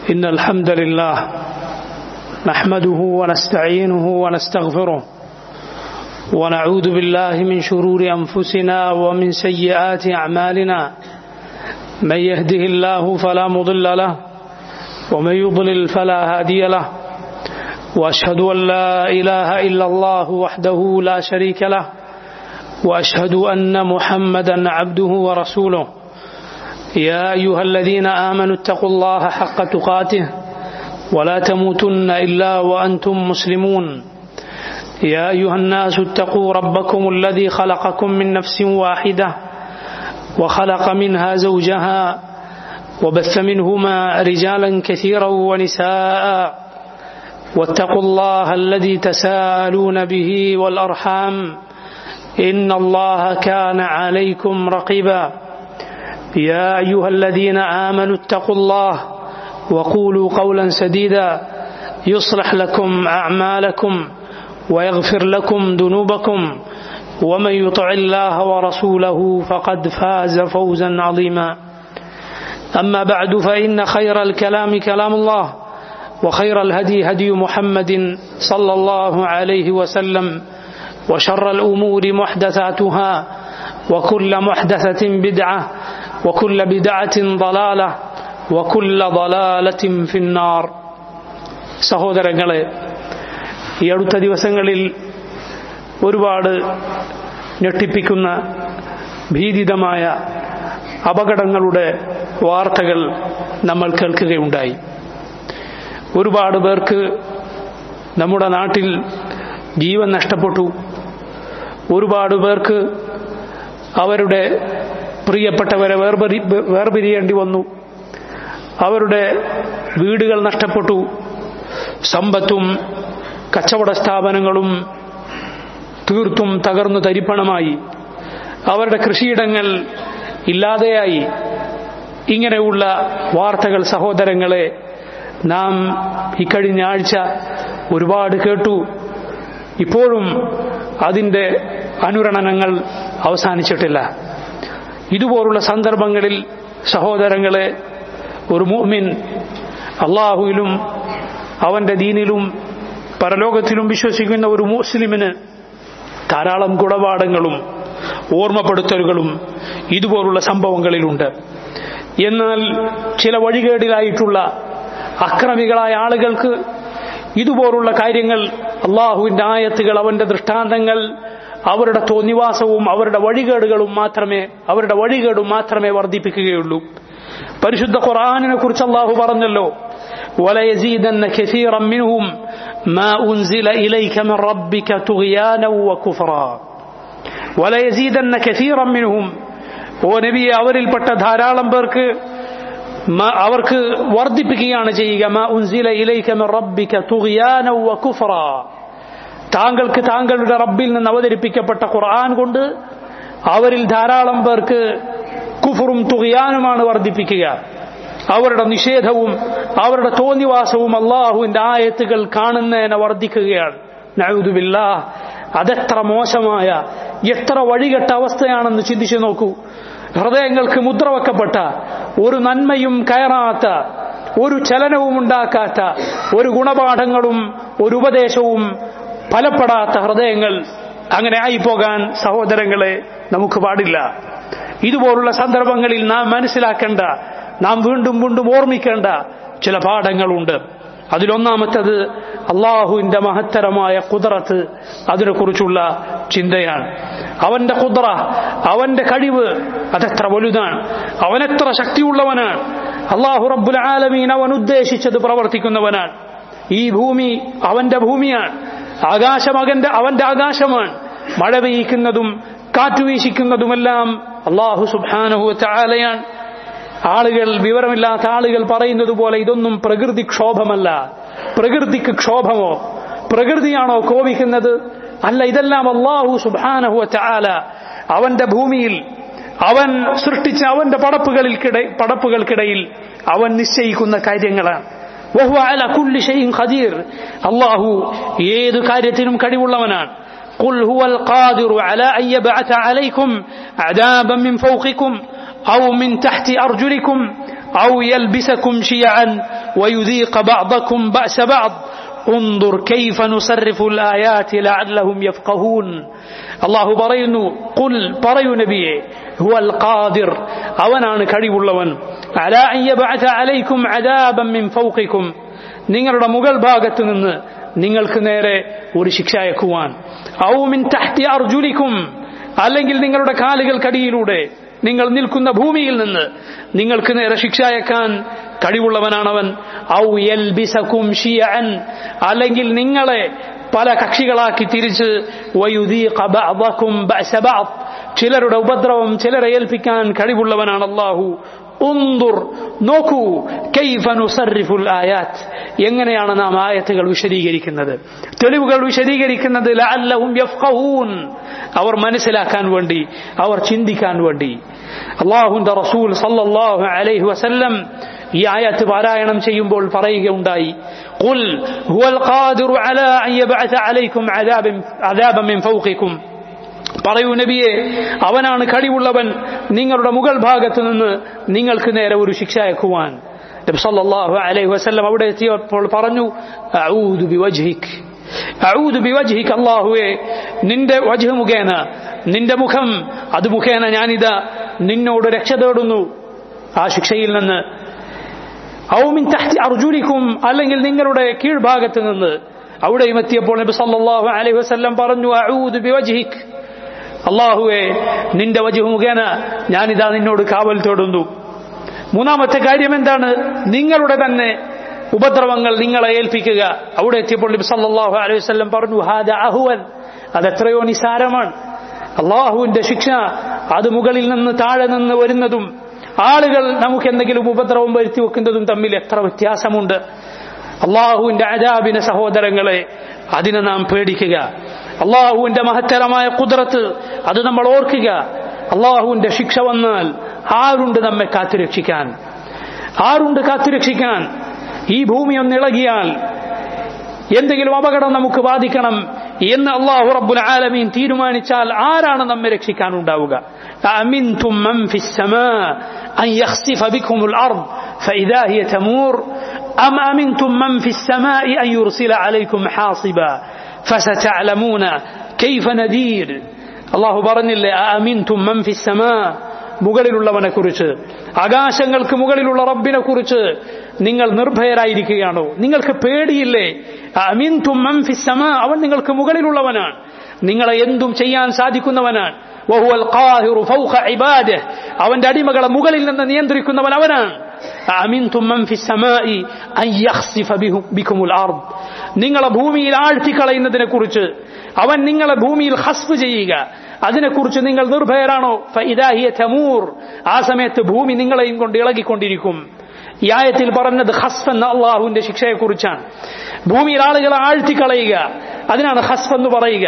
إن الحمد لله نحمده ونستعينه ونستغفره ونعوذ بالله من شرور أنفسنا ومن سيئات أعمالنا من يهده الله فلا مضل له ومن يضلل فلا هادي له وأشهد أن لا إله إلا الله وحده لا شريك له وأشهد أن محمدا عبده ورسوله يا أيها الذين آمنوا اتقوا الله حق تقاته ولا تموتن إلا وأنتم مسلمون يا أيها الناس اتقوا ربكم الذي خلقكم من نفس واحدة وخلق منها زوجها وبث منهما رجالا كثيرا ونساء واتقوا الله الذي تساءلون به والأرحام إن الله كان عليكم رقيبا يا أيها الذين آمنوا اتقوا الله وقولوا قولا سديدا يصلح لكم أعمالكم ويغفر لكم ذنوبكم ومن يطع الله ورسوله فقد فاز فوزا عظيما أما بعد فإن خير الكلام كلام الله وخير الهدي هدي محمد صلى الله عليه وسلم وشر الأمور محدثاتها وكل محدثة بدعة وكل بدعة ضلالة وكل ضلالة في النار സഹോദരങ്ങളെ ഈ അടുത്ത ദിവസങ്ങളിൽ ഒരുപാട് ഞെട്ടിപ്പിക്കുന്ന ഭീതിതമായ അപകടങ്ങളുടെ വാർത്തകൾ നമ്മൾ കേൾക്കുകയുണ്ടായി ഒരുപാട് പേർക്ക് നമ്മുടെ നാട്ടിൽ ജീവൻ നഷ്ടപ്പെട്ടു ഒരുപാട് പേർക്ക് അവരുടെ പ്രിയപ്പെട്ടവരെ വേർപരി വേർപിരിയേണ്ടി വന്നു അവരുടെ വീടുകൾ നഷ്ടപ്പെട്ടു സമ്പത്തും കച്ചവട സ്ഥാപനങ്ങളും തീർത്തും തകർന്നു തരിപ്പണമായി അവരുടെ കൃഷിയിടങ്ങൾ ഇല്ലാതെയായി ഇങ്ങനെയുള്ള വാർത്തകൾ സഹോദരങ്ങളെ നാം ഇക്കഴിഞ്ഞ ആഴ്ച ഒരുപാട് കേട്ടു ഇപ്പോഴും അതിൻ്റെ അനുരണനങ്ങൾ അവസാനിച്ചിട്ടില്ല ഇതുപോലുള്ള സന്ദർഭങ്ങളിൽ സഹോദരങ്ങളെ ഒരു മുഅ്മിൻ അള്ളാഹുവിലും അവന്റെ ദീനിലും പരലോകത്തിലും വിശ്വസിക്കുന്ന ഒരു മുസ്ലിമിന് ധാരാളം ഗുണപാഠങ്ങളും ഓർമ്മപ്പെടുത്തലുകളും ഇതുപോലുള്ള സംഭവങ്ങളിലുണ്ട് എന്നാൽ ചില വഴികേടിലായിട്ടുള്ള അക്രമികളായ ആളുകൾക്ക് ഇതുപോലുള്ള കാര്യങ്ങൾ അള്ളാഹുവിന്റെ ആയത്തുകൾ അവന്റെ ദൃഷ്ടാന്തങ്ങൾ അവരുടെ തോന്നിവാസവും അവരുടെ വഴികേടുകളും മാത്രമേ അവരുടെ വഴികേടും മാത്രമേ വർദ്ധിപ്പിക്കുകയുള്ളൂ പരിശുദ്ധ ഖുർആാനിനെ കുറിച്ച് അള്ളാഹു പറഞ്ഞല്ലോ وليزيدن كثيرا منهم ما أنزل إليك من ربك طغيانا وكفرا وليزيدن كثيرا منهم ഓ നബി അവരിൽപ്പെട്ട ധാരാളം പേർക്ക് അവർക്ക് വർദ്ധിപ്പിക്കുകയാണ് ചെയ്യുക മാ ഉൻസില ഇലൈക മിൻ റബ്ബിക തുഗ്യാന വ കുഫ്റ താങ്കൾക്ക് താങ്കളുടെ റബ്ബിൽ നിന്ന് അവതരിപ്പിക്കപ്പെട്ട ഖുർആൻ കൊണ്ട് അവരിൽ ധാരാളം പേർക്ക് കുഫറും തുകയാനുമാണ് വർദ്ധിപ്പിക്കുക അവരുടെ നിഷേധവും അവരുടെ തോന്നിവാസവും അള്ളാഹുവിന്റെ ആയത്തുകൾ കാണുന്നതിനെ വർദ്ധിക്കുകയാണ് നഴുതുമില്ല അതെത്ര മോശമായ എത്ര വഴികെട്ട അവസ്ഥയാണെന്ന് ചിന്തിച്ചു നോക്കൂ ഹൃദയങ്ങൾക്ക് മുദ്രവെക്കപ്പെട്ട ഒരു നന്മയും കയറാത്ത ഒരു ചലനവും ഉണ്ടാക്കാത്ത ഒരു ഗുണപാഠങ്ങളും ഒരു ഉപദേശവും ഫലപ്പെടാത്ത ഹൃദയങ്ങൾ അങ്ങനെ ആയിപ്പോകാൻ സഹോദരങ്ങളെ നമുക്ക് പാടില്ല ഇതുപോലുള്ള സന്ദർഭങ്ങളിൽ നാം മനസ്സിലാക്കേണ്ട നാം വീണ്ടും വീണ്ടും ഓർമ്മിക്കേണ്ട ചില പാഠങ്ങളുണ്ട് അതിലൊന്നാമത്തത് അള്ളാഹുവിന്റെ മഹത്തരമായ കുതിറത്ത് അതിനെക്കുറിച്ചുള്ള ചിന്തയാണ് അവന്റെ കുതിറ അവന്റെ കഴിവ് അതെത്ര വലുതാണ് അവനെത്ര ശക്തിയുള്ളവനാണ് അള്ളാഹു റബ്ബുൽ ആലമീൻ അവൻ ഉദ്ദേശിച്ചത് പ്രവർത്തിക്കുന്നവനാണ് ഈ ഭൂമി അവന്റെ ഭൂമിയാണ് ആകാശം അവന്റെ അവന്റെ ആകാശമാണ് മഴ പെയ്യിക്കുന്നതും കാറ്റുവീശിക്കുന്നതുമെല്ലാം അള്ളാഹു സുബാനഹു ചാലയാണ് ആളുകൾ വിവരമില്ലാത്ത ആളുകൾ പറയുന്നത് പോലെ ഇതൊന്നും പ്രകൃതി ക്ഷോഭമല്ല പ്രകൃതിക്ക് ക്ഷോഭമോ പ്രകൃതിയാണോ കോപിക്കുന്നത് അല്ല ഇതെല്ലാം അള്ളാഹു സുബാനഹു ചാല അവന്റെ ഭൂമിയിൽ അവൻ സൃഷ്ടിച്ച അവന്റെ പടപ്പുകളിൽക്കിട പടപ്പുകൾക്കിടയിൽ അവൻ നിശ്ചയിക്കുന്ന കാര്യങ്ങളാണ് വഹുവ അല കുല്ലി ഷൈഇൻ ഖദീർ അല്ലാഹു ഏത് കാര്യത്തിനും കഴിവുള്ളവനാണ് قل هو القادر على أن يبعث عليكم عذابا من فوقكم أو من تحت أرجلكم أو يلبسكم شيعا ويذيق بعضكم بأس بعض انظر كيف نصرف الآيات لعلهم يفقهون الله പറയുന്നു قل പറയൂ നബിയെ هو القادر അവനാണ് കഴിവുള്ളവൻ على أن يبعث عليكم عذابا من فوقكم നിങ്ങളുടെ മുകൾ ഭാഗത്ത് നിന്ന് നിങ്ങൾക്ക് നേരെ ഒരു ശിക്ഷ അയക്കുവാൻ ഔ മിൻ തഹ്തി അർജുലിക്കും അല്ലെങ്കിൽ നിങ്ങളുടെ കാലുകൾക്കടിയിലൂടെ നിങ്ങൾ നിൽക്കുന്ന ഭൂമിയിൽ നിന്ന് നിങ്ങൾക്ക് നേരെ ശിക്ഷ അയക്കാൻ കഴിവുള്ളവനാണവൻ ഔ യൽബിസകും ഷിയഅൻ അല്ലെങ്കിൽ നിങ്ങളെ പല കക്ഷികളാക്കി തിരിച്ച് വയുദീഖ ബഅദകും ബഅസ ബഅദ് ചിലരുടെ ഉപദ്രവം ചിലരെ ഏൽപ്പിക്കാൻ കഴിവുള്ളവനാണ് അല്ലാഹു ഉന്തുർ നോക്കൂ കൈഫ നുസർരിഫുൽ ആയാത്ത് എങ്ങനെയാണ് നാം ആയത്തുകൾ വിശദീകരിക്കുന്നത് തെളിവുകൾ വിശദീകരിക്കുന്നത് ലഅല്ലഹും യഫ്ഖഹൂൻ അവർ മനസ്സിലാക്കാൻ വേണ്ടി അവർ ചിന്തിക്കാൻ വേണ്ടി അള്ളാഹുന്റെ റസൂൽ സല്ലല്ലാഹു അലൈഹി വസല്ലം ഈ ആയത്ത് പാരായണം ചെയ്യുമ്പോൾ പറയുകയുണ്ടായി قل هو القادر على أن يبعث عليكم عذاب عذابا من فوقكم പറയൂ നബിയെ അവനാണ് കഴിവുള്ളവൻ നിങ്ങളുടെ മുകൾ ഭാഗത്ത് നിന്ന് നിങ്ങൾക്ക് നേരെ ഒരു ശിക്ഷ അയക്കുവാൻ നബി സല്ലല്ലാഹു അലൈഹി വസല്ലം അവിടെ എത്തിയപ്പോൾ പറഞ്ഞു അഊദു ബിവജ്ഹിക് അഊദു ബിവജ്ഹിക് അല്ലാഹുവേ നിന്റെ വജ്ഹ് മുഖേന നിന്റെ മുഖം അത് മുഖേന ഞാനിതാ നിന്നോട് രക്ഷ തേടുന്നു ആ ശിക്ഷയിൽ നിന്ന് ഔമിൻ തഹ്തി അർജുലിക്കും അല്ലെങ്കിൽ നിങ്ങളുടെ കീഴ്ഭാഗത്ത് നിന്ന് അവിടെയും എത്തിയപ്പോൾ നബി സല്ലല്ലാഹു അലൈഹി വസല്ലം പറഞ്ഞു അഊദു ബിവജ്ഹിക് അള്ളാഹുവെ നിന്റെ വജു മുഖേന ഞാനിതാ നിന്നോട് കാവൽ തേടുന്നു മൂന്നാമത്തെ കാര്യം എന്താണ് നിങ്ങളുടെ തന്നെ ഉപദ്രവങ്ങൾ നിങ്ങളെ ഏൽപ്പിക്കുക അവിടെ എത്തിയപ്പോൾ നബി സല്ലല്ലാഹു അലൈഹി വസല്ലം പറഞ്ഞു ഹാദ അഹുവൻ അത് എത്രയോ നിസാരമാണ് അള്ളാഹുവിന്റെ ശിക്ഷ അത് മുകളിൽ നിന്ന് താഴെ നിന്ന് വരുന്നതും ആളുകൾ നമുക്ക് എന്തെങ്കിലും ഉപദ്രവം വരുത്തി വെക്കുന്നതും തമ്മിൽ എത്ര വ്യത്യാസമുണ്ട് അള്ളാഹുവിന്റെ അജാബിന് സഹോദരങ്ങളെ അതിനെ നാം പേടിക്കുക അള്ളാഹുവിന്റെ മഹത്തരമായ കുതിരത്ത് അത് നമ്മൾ ഓർക്കുക അള്ളാഹുവിന്റെ ശിക്ഷ വന്നാൽ ആരുണ്ട് നമ്മെ കാത്തുരക്ഷിക്കാൻ ആരുണ്ട് കാത്തുരക്ഷിക്കാൻ ഈ ഭൂമി ഒന്ന് ഇളകിയാൽ എന്തെങ്കിലും അപകടം നമുക്ക് ബാധിക്കണം എന്ന് അള്ളാഹു റബ്ബുൽ ആലമീൻ തീരുമാനിച്ചാൽ ആരാണ് നമ്മെ രക്ഷിക്കാനുണ്ടാവുക أأمنتم من في السماء أن يخسف بكم الأرض فإذا هي تمور أم أمنتم من في السماء أن يرسل عليكم حاصبا فستعلمون كيف نذير الله പറഞ്ഞില്ലേ أأمنتم من في السماء മുകളിലുള്ളവനെ കുറിച്ച് ആകാശങ്ങൾക്ക് മുകളിലുള്ള റബ്ബിനെ കുറിച്ച് നിങ്ങൾ നിർഭയരായിരിക്കുകയാണോ നിങ്ങൾക്ക് പേടിയില്ലേ അമിൻതും അവൻ നിങ്ങൾക്ക് മുകളിലുള്ളവനാണ് നിങ്ങളെ എന്തും ചെയ്യാൻ സാധിക്കുന്നവനാണ് അവന്റെ അടിമകളെ മുകളിൽ നിന്ന് നിയന്ത്രിക്കുന്നവൻ അവനാണ് നിങ്ങളെ ഭൂമിയിൽ ആഴ്ത്തിക്കളയുന്നതിനെ കുറിച്ച് അവൻ നിങ്ങളെ ഭൂമിയിൽ ഹസ്ഫ് ചെയ്യുക അതിനെക്കുറിച്ച് നിങ്ങൾ നിർഭയരാണോ ഫൈദാഹിയ തമൂർ ആ സമയത്ത് ഭൂമി നിങ്ങളെയും കൊണ്ട് ഇളകിക്കൊണ്ടിരിക്കും ഈ ആയത്തിൽ പറഞ്ഞത് ഹസ്ഫ് എന്ന അള്ളാഹുവിന്റെ ശിക്ഷയെക്കുറിച്ചാണ് ഭൂമിയിൽ ആളുകളെ ആഴ്ത്തിക്കളയുക അതിനാണ് ഹസ്ഫ് എന്ന് പറയുക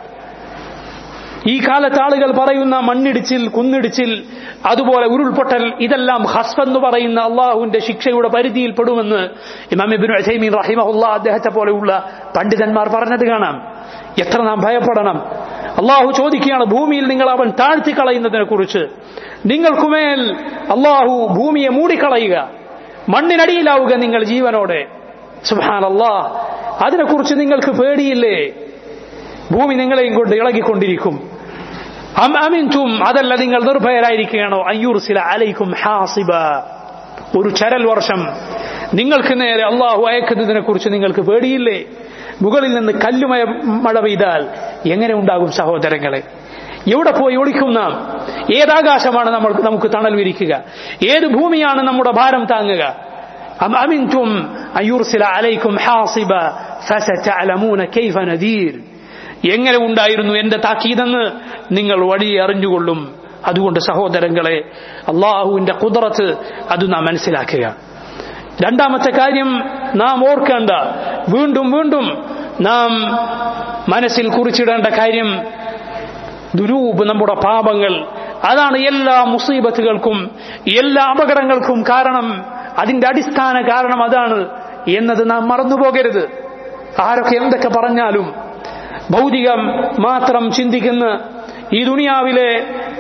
ഈ കാലത്ത് ആളുകൾ പറയുന്ന മണ്ണിടിച്ചിൽ കുന്നിടിച്ചിൽ അതുപോലെ ഉരുൾപൊട്ടൽ ഇതെല്ലാം ഹസ്ഫ് എന്ന് പറയുന്ന അള്ളാഹുവിന്റെ ശിക്ഷയുടെ പരിധിയിൽ പെടുമെന്ന് ഇമാം ഇബിൻ അസൈമീൻ റഹിമഹുല്ല അദ്ദേഹത്തെ പോലെയുള്ള പണ്ഡിതന്മാർ പറഞ്ഞത് കാണാം എത്ര നാം ഭയപ്പെടണം അള്ളാഹു ചോദിക്കുകയാണ് ഭൂമിയിൽ നിങ്ങൾ അവൻ താഴ്ത്തിക്കളയുന്നതിനെ കുറിച്ച് നിങ്ങൾക്കുമേൽ അള്ളാഹു ഭൂമിയെ മൂടിക്കളയുക മണ്ണിനടിയിലാവുക നിങ്ങൾ ജീവനോടെ സുഹാൻ അള്ളാഹ് അതിനെക്കുറിച്ച് നിങ്ങൾക്ക് പേടിയില്ലേ ഭൂമി നിങ്ങളെയും കൊണ്ട് ഇളകിക്കൊണ്ടിരിക്കും അമിൻതും അതല്ല നിങ്ങൾ നിർഭയരായിരിക്കുകയാണോ അയ്യൂർസില അലൈക്കും ഹാസിബ ഒരു ചരൽ വർഷം നിങ്ങൾക്ക് നേരെ അള്ളാഹു അയക്കുന്നതിനെ കുറിച്ച് നിങ്ങൾക്ക് പേടിയില്ലേ മുകളിൽ നിന്ന് കല്ലുമയ മഴ പെയ്താൽ എങ്ങനെ ഉണ്ടാകും സഹോദരങ്ങളെ എവിടെ പോയി ഒളിക്കും നാം ഏതാകാശമാണ് നമ്മൾ നമുക്ക് തണൽ വിരിക്കുക ഏത് ഭൂമിയാണ് നമ്മുടെ ഭാരം താങ്ങുക അമിൻതും അയ്യൂർസില അലൈക്കും ഹാസിബ ഫസതഅലമൂന കൈഫ നദീർ എങ്ങനെ ഉണ്ടായിരുന്നു എന്റെ താക്കീതെന്ന് നിങ്ങൾ വഴിയെ അറിഞ്ഞുകൊള്ളും അതുകൊണ്ട് സഹോദരങ്ങളെ അള്ളാഹുവിന്റെ കുതിരത്ത് അത് നാം മനസ്സിലാക്കുക രണ്ടാമത്തെ കാര്യം നാം ഓർക്കേണ്ട വീണ്ടും വീണ്ടും നാം മനസ്സിൽ കുറിച്ചിടേണ്ട കാര്യം ദുരൂപ് നമ്മുടെ പാപങ്ങൾ അതാണ് എല്ലാ മുസീബത്തുകൾക്കും എല്ലാ അപകടങ്ങൾക്കും കാരണം അതിന്റെ അടിസ്ഥാന കാരണം അതാണ് എന്നത് നാം മറന്നുപോകരുത് ആരൊക്കെ എന്തൊക്കെ പറഞ്ഞാലും ഭൗതികം മാത്രം ചിന്തിക്കുന്ന ഈ ദുനിയാവിലെ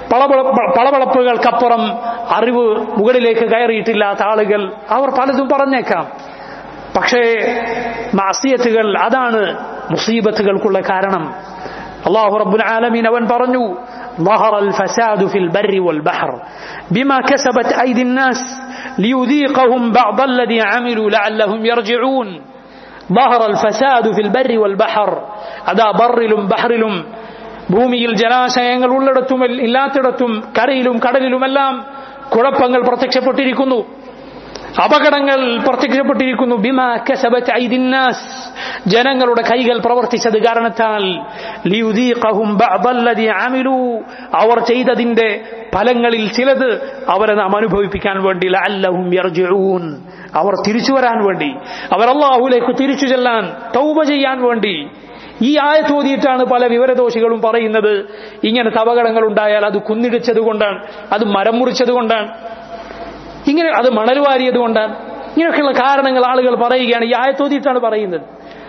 പളവളപ്പുകൾക്കപ്പുറം അറിവ് മുകളിലേക്ക് കയറിയിട്ടില്ലാത്ത ആളുകൾ അവർ പലതും പറഞ്ഞേക്കാം പക്ഷേ മാസിയത്തുകൾ അതാണ് മുസീബത്തുകൾക്കുള്ള കാരണം അള്ളാഹു റബ്ബുൽ ആലമീൻ അവൻ പറഞ്ഞു ظهر الفساد في البر والبحر بما كسبت أيدي الناس ليذيقهم بعض الذي عملوا لعلهم يرجعون ظهر الفساد في البر والبحر അതാ ബറിലും ബഹറിലും ഭൂമിയിൽ ജലാശയങ്ങൾ ഉള്ളിടത്തും ഇല്ലാത്തിടത്തും കരയിലും കടലിലുമെല്ലാം കുഴപ്പങ്ങൾ പ്രത്യക്ഷപ്പെട്ടിരിക്കുന്നു അപകടങ്ങൾ പ്രത്യക്ഷപ്പെട്ടിരിക്കുന്നു ബിമാ കസബത്ത് ഐദിന്നാസ് ജനങ്ങളുടെ കൈകൾ പ്രവർത്തിച്ചത് കാരണത്താൽ ലിയുദീഖഹും ബഅദല്ലദി അമിലു അവർ ചെയ്തതിന്റെ ഫലങ്ങളിൽ ചിലത് അവരെ നാം അനുഭവിപ്പിക്കാൻ വേണ്ടി ലഅല്ലഹും യർജിഊൻ അവർ തിരിച്ചു വരാൻ വേണ്ടി അവർ അള്ളാഹുലേക്ക് തിരിച്ചു ചെല്ലാൻ തൗബ ചെയ്യാൻ വേണ്ടി ഈ ആയത്ത് ഓതിയിട്ടാണ് പല വിവരദോഷികളും പറയുന്നത് ഇങ്ങനത്തെ അപകടങ്ങൾ ഉണ്ടായാൽ അത് കുന്നിടിച്ചത് കൊണ്ടാണ് അത് മരം മുറിച്ചത് കൊണ്ടാണ് ഇങ്ങനെ അത് മണൽ വാരിയത് കൊണ്ടാണ് ഇങ്ങനെയൊക്കെയുള്ള കാരണങ്ങൾ ആളുകൾ പറയുകയാണ് ഈ ആയത്തോതിയിട്ടാണ് പറയുന്നത്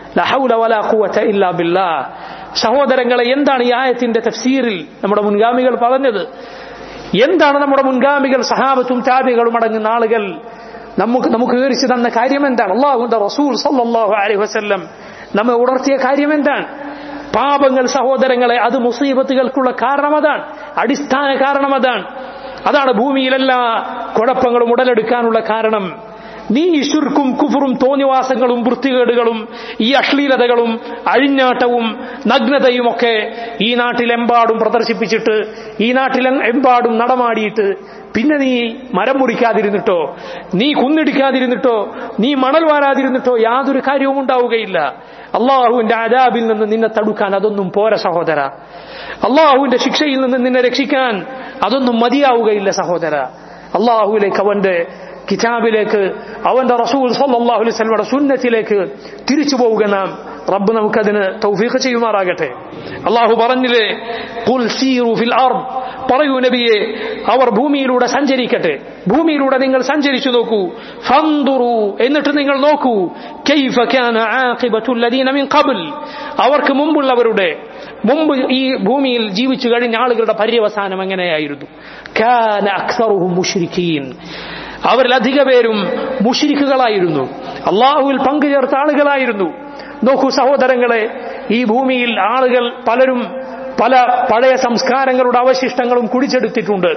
സഹോദരങ്ങളെ എന്താണ് ഈ ആയത്തിന്റെ തഫ്സീറിൽ നമ്മുടെ മുൻഗാമികൾ പറഞ്ഞത് എന്താണ് നമ്മുടെ മുൻഗാമികൾ സഹാബത്തും താബികളും അടങ്ങുന്ന ആളുകൾ നമുക്ക് നമുക്ക് വിവരിച്ചു തന്ന കാര്യം എന്താണ് അള്ളാഹുന്റെ റസൂൽ സല്ലാഹു അലൈഹി വസ്ല്ലം നമ്മെ ഉണർത്തിയ കാര്യം എന്താണ് പാപങ്ങൾ സഹോദരങ്ങളെ അത് മുസീബത്തുകൾക്കുള്ള കാരണം അതാണ് അടിസ്ഥാന കാരണം അതാണ് അതാണ് ഭൂമിയിലെല്ലാ കുഴപ്പങ്ങളും ഉടലെടുക്കാനുള്ള കാരണം നീ ശുർക്കും കുഫറും തോന്നിവാസങ്ങളും വൃത്തികേടുകളും ഈ അശ്ലീലതകളും അഴിഞ്ഞാട്ടവും നഗ്നതയും ഒക്കെ ഈ നാട്ടിലെമ്പാടും പ്രദർശിപ്പിച്ചിട്ട് ഈ നാട്ടിലെമ്പാടും നടമാടിയിട്ട് പിന്നെ നീ മരം മുറിക്കാതിരുന്നിട്ടോ നീ കുന്നിടിക്കാതിരുന്നിട്ടോ നീ മണൽ വാരാതിരുന്നിട്ടോ യാതൊരു കാര്യവും ഉണ്ടാവുകയില്ല അള്ളാഹുവിന്റെ അജാബിൽ നിന്ന് നിന്നെ തടുക്കാൻ അതൊന്നും പോര സഹോദര അള്ളാഹുവിന്റെ ശിക്ഷയിൽ നിന്ന് നിന്നെ രക്ഷിക്കാൻ അതൊന്നും മതിയാവുകയില്ല സഹോദര അള്ളാഹുവിലേക്ക് അവന്റെ കിതാബിലേക്ക് അവന്റെ റസൂൽ സല്ലല്ലാഹു അലൈഹി വസല്ലമയുടെ സുന്നത്തിലേക്ക് തിരിച്ചു പോവുക നാം റബ്ബ് നമുക്കതിന് തൗഫീഖ് ചെയ്യുമാറാകട്ടെ അള്ളാഹു പറഞ്ഞില്ലേ ഖുൽ സീറു ഫിൽ അർദ് പറയൂ നബിയെ അവർ ഭൂമിയിലൂടെ സഞ്ചരിക്കട്ടെ ഭൂമിയിലൂടെ നിങ്ങൾ സഞ്ചരിച്ചു നോക്കൂ ഫന്ദുറു എന്നിട്ട് നിങ്ങൾ നോക്കൂ കൈഫ കാന ആഖിബത്തു അല്ലദീന മിൻ ഖബ്ൽ അവർക്ക് മുമ്പുള്ളവരുടെ മുമ്പ് ഈ ഭൂമിയിൽ ജീവിച്ചു കഴിഞ്ഞ ആളുകളുടെ പര്യവസാനം എങ്ങനെയായിരുന്നു കാന അക്സറുഹും മുഷ്രിക്കീൻ അവരിൽ അധിക പേരും മുഷിരിക്കുകളായിരുന്നു അള്ളാഹുവിൽ പങ്കുചേർത്ത ആളുകളായിരുന്നു നോക്കൂ സഹോദരങ്ങളെ ഈ ഭൂമിയിൽ ആളുകൾ പലരും പല പഴയ സംസ്കാരങ്ങളുടെ അവശിഷ്ടങ്ങളും കുടിച്ചെടുത്തിട്ടുണ്ട്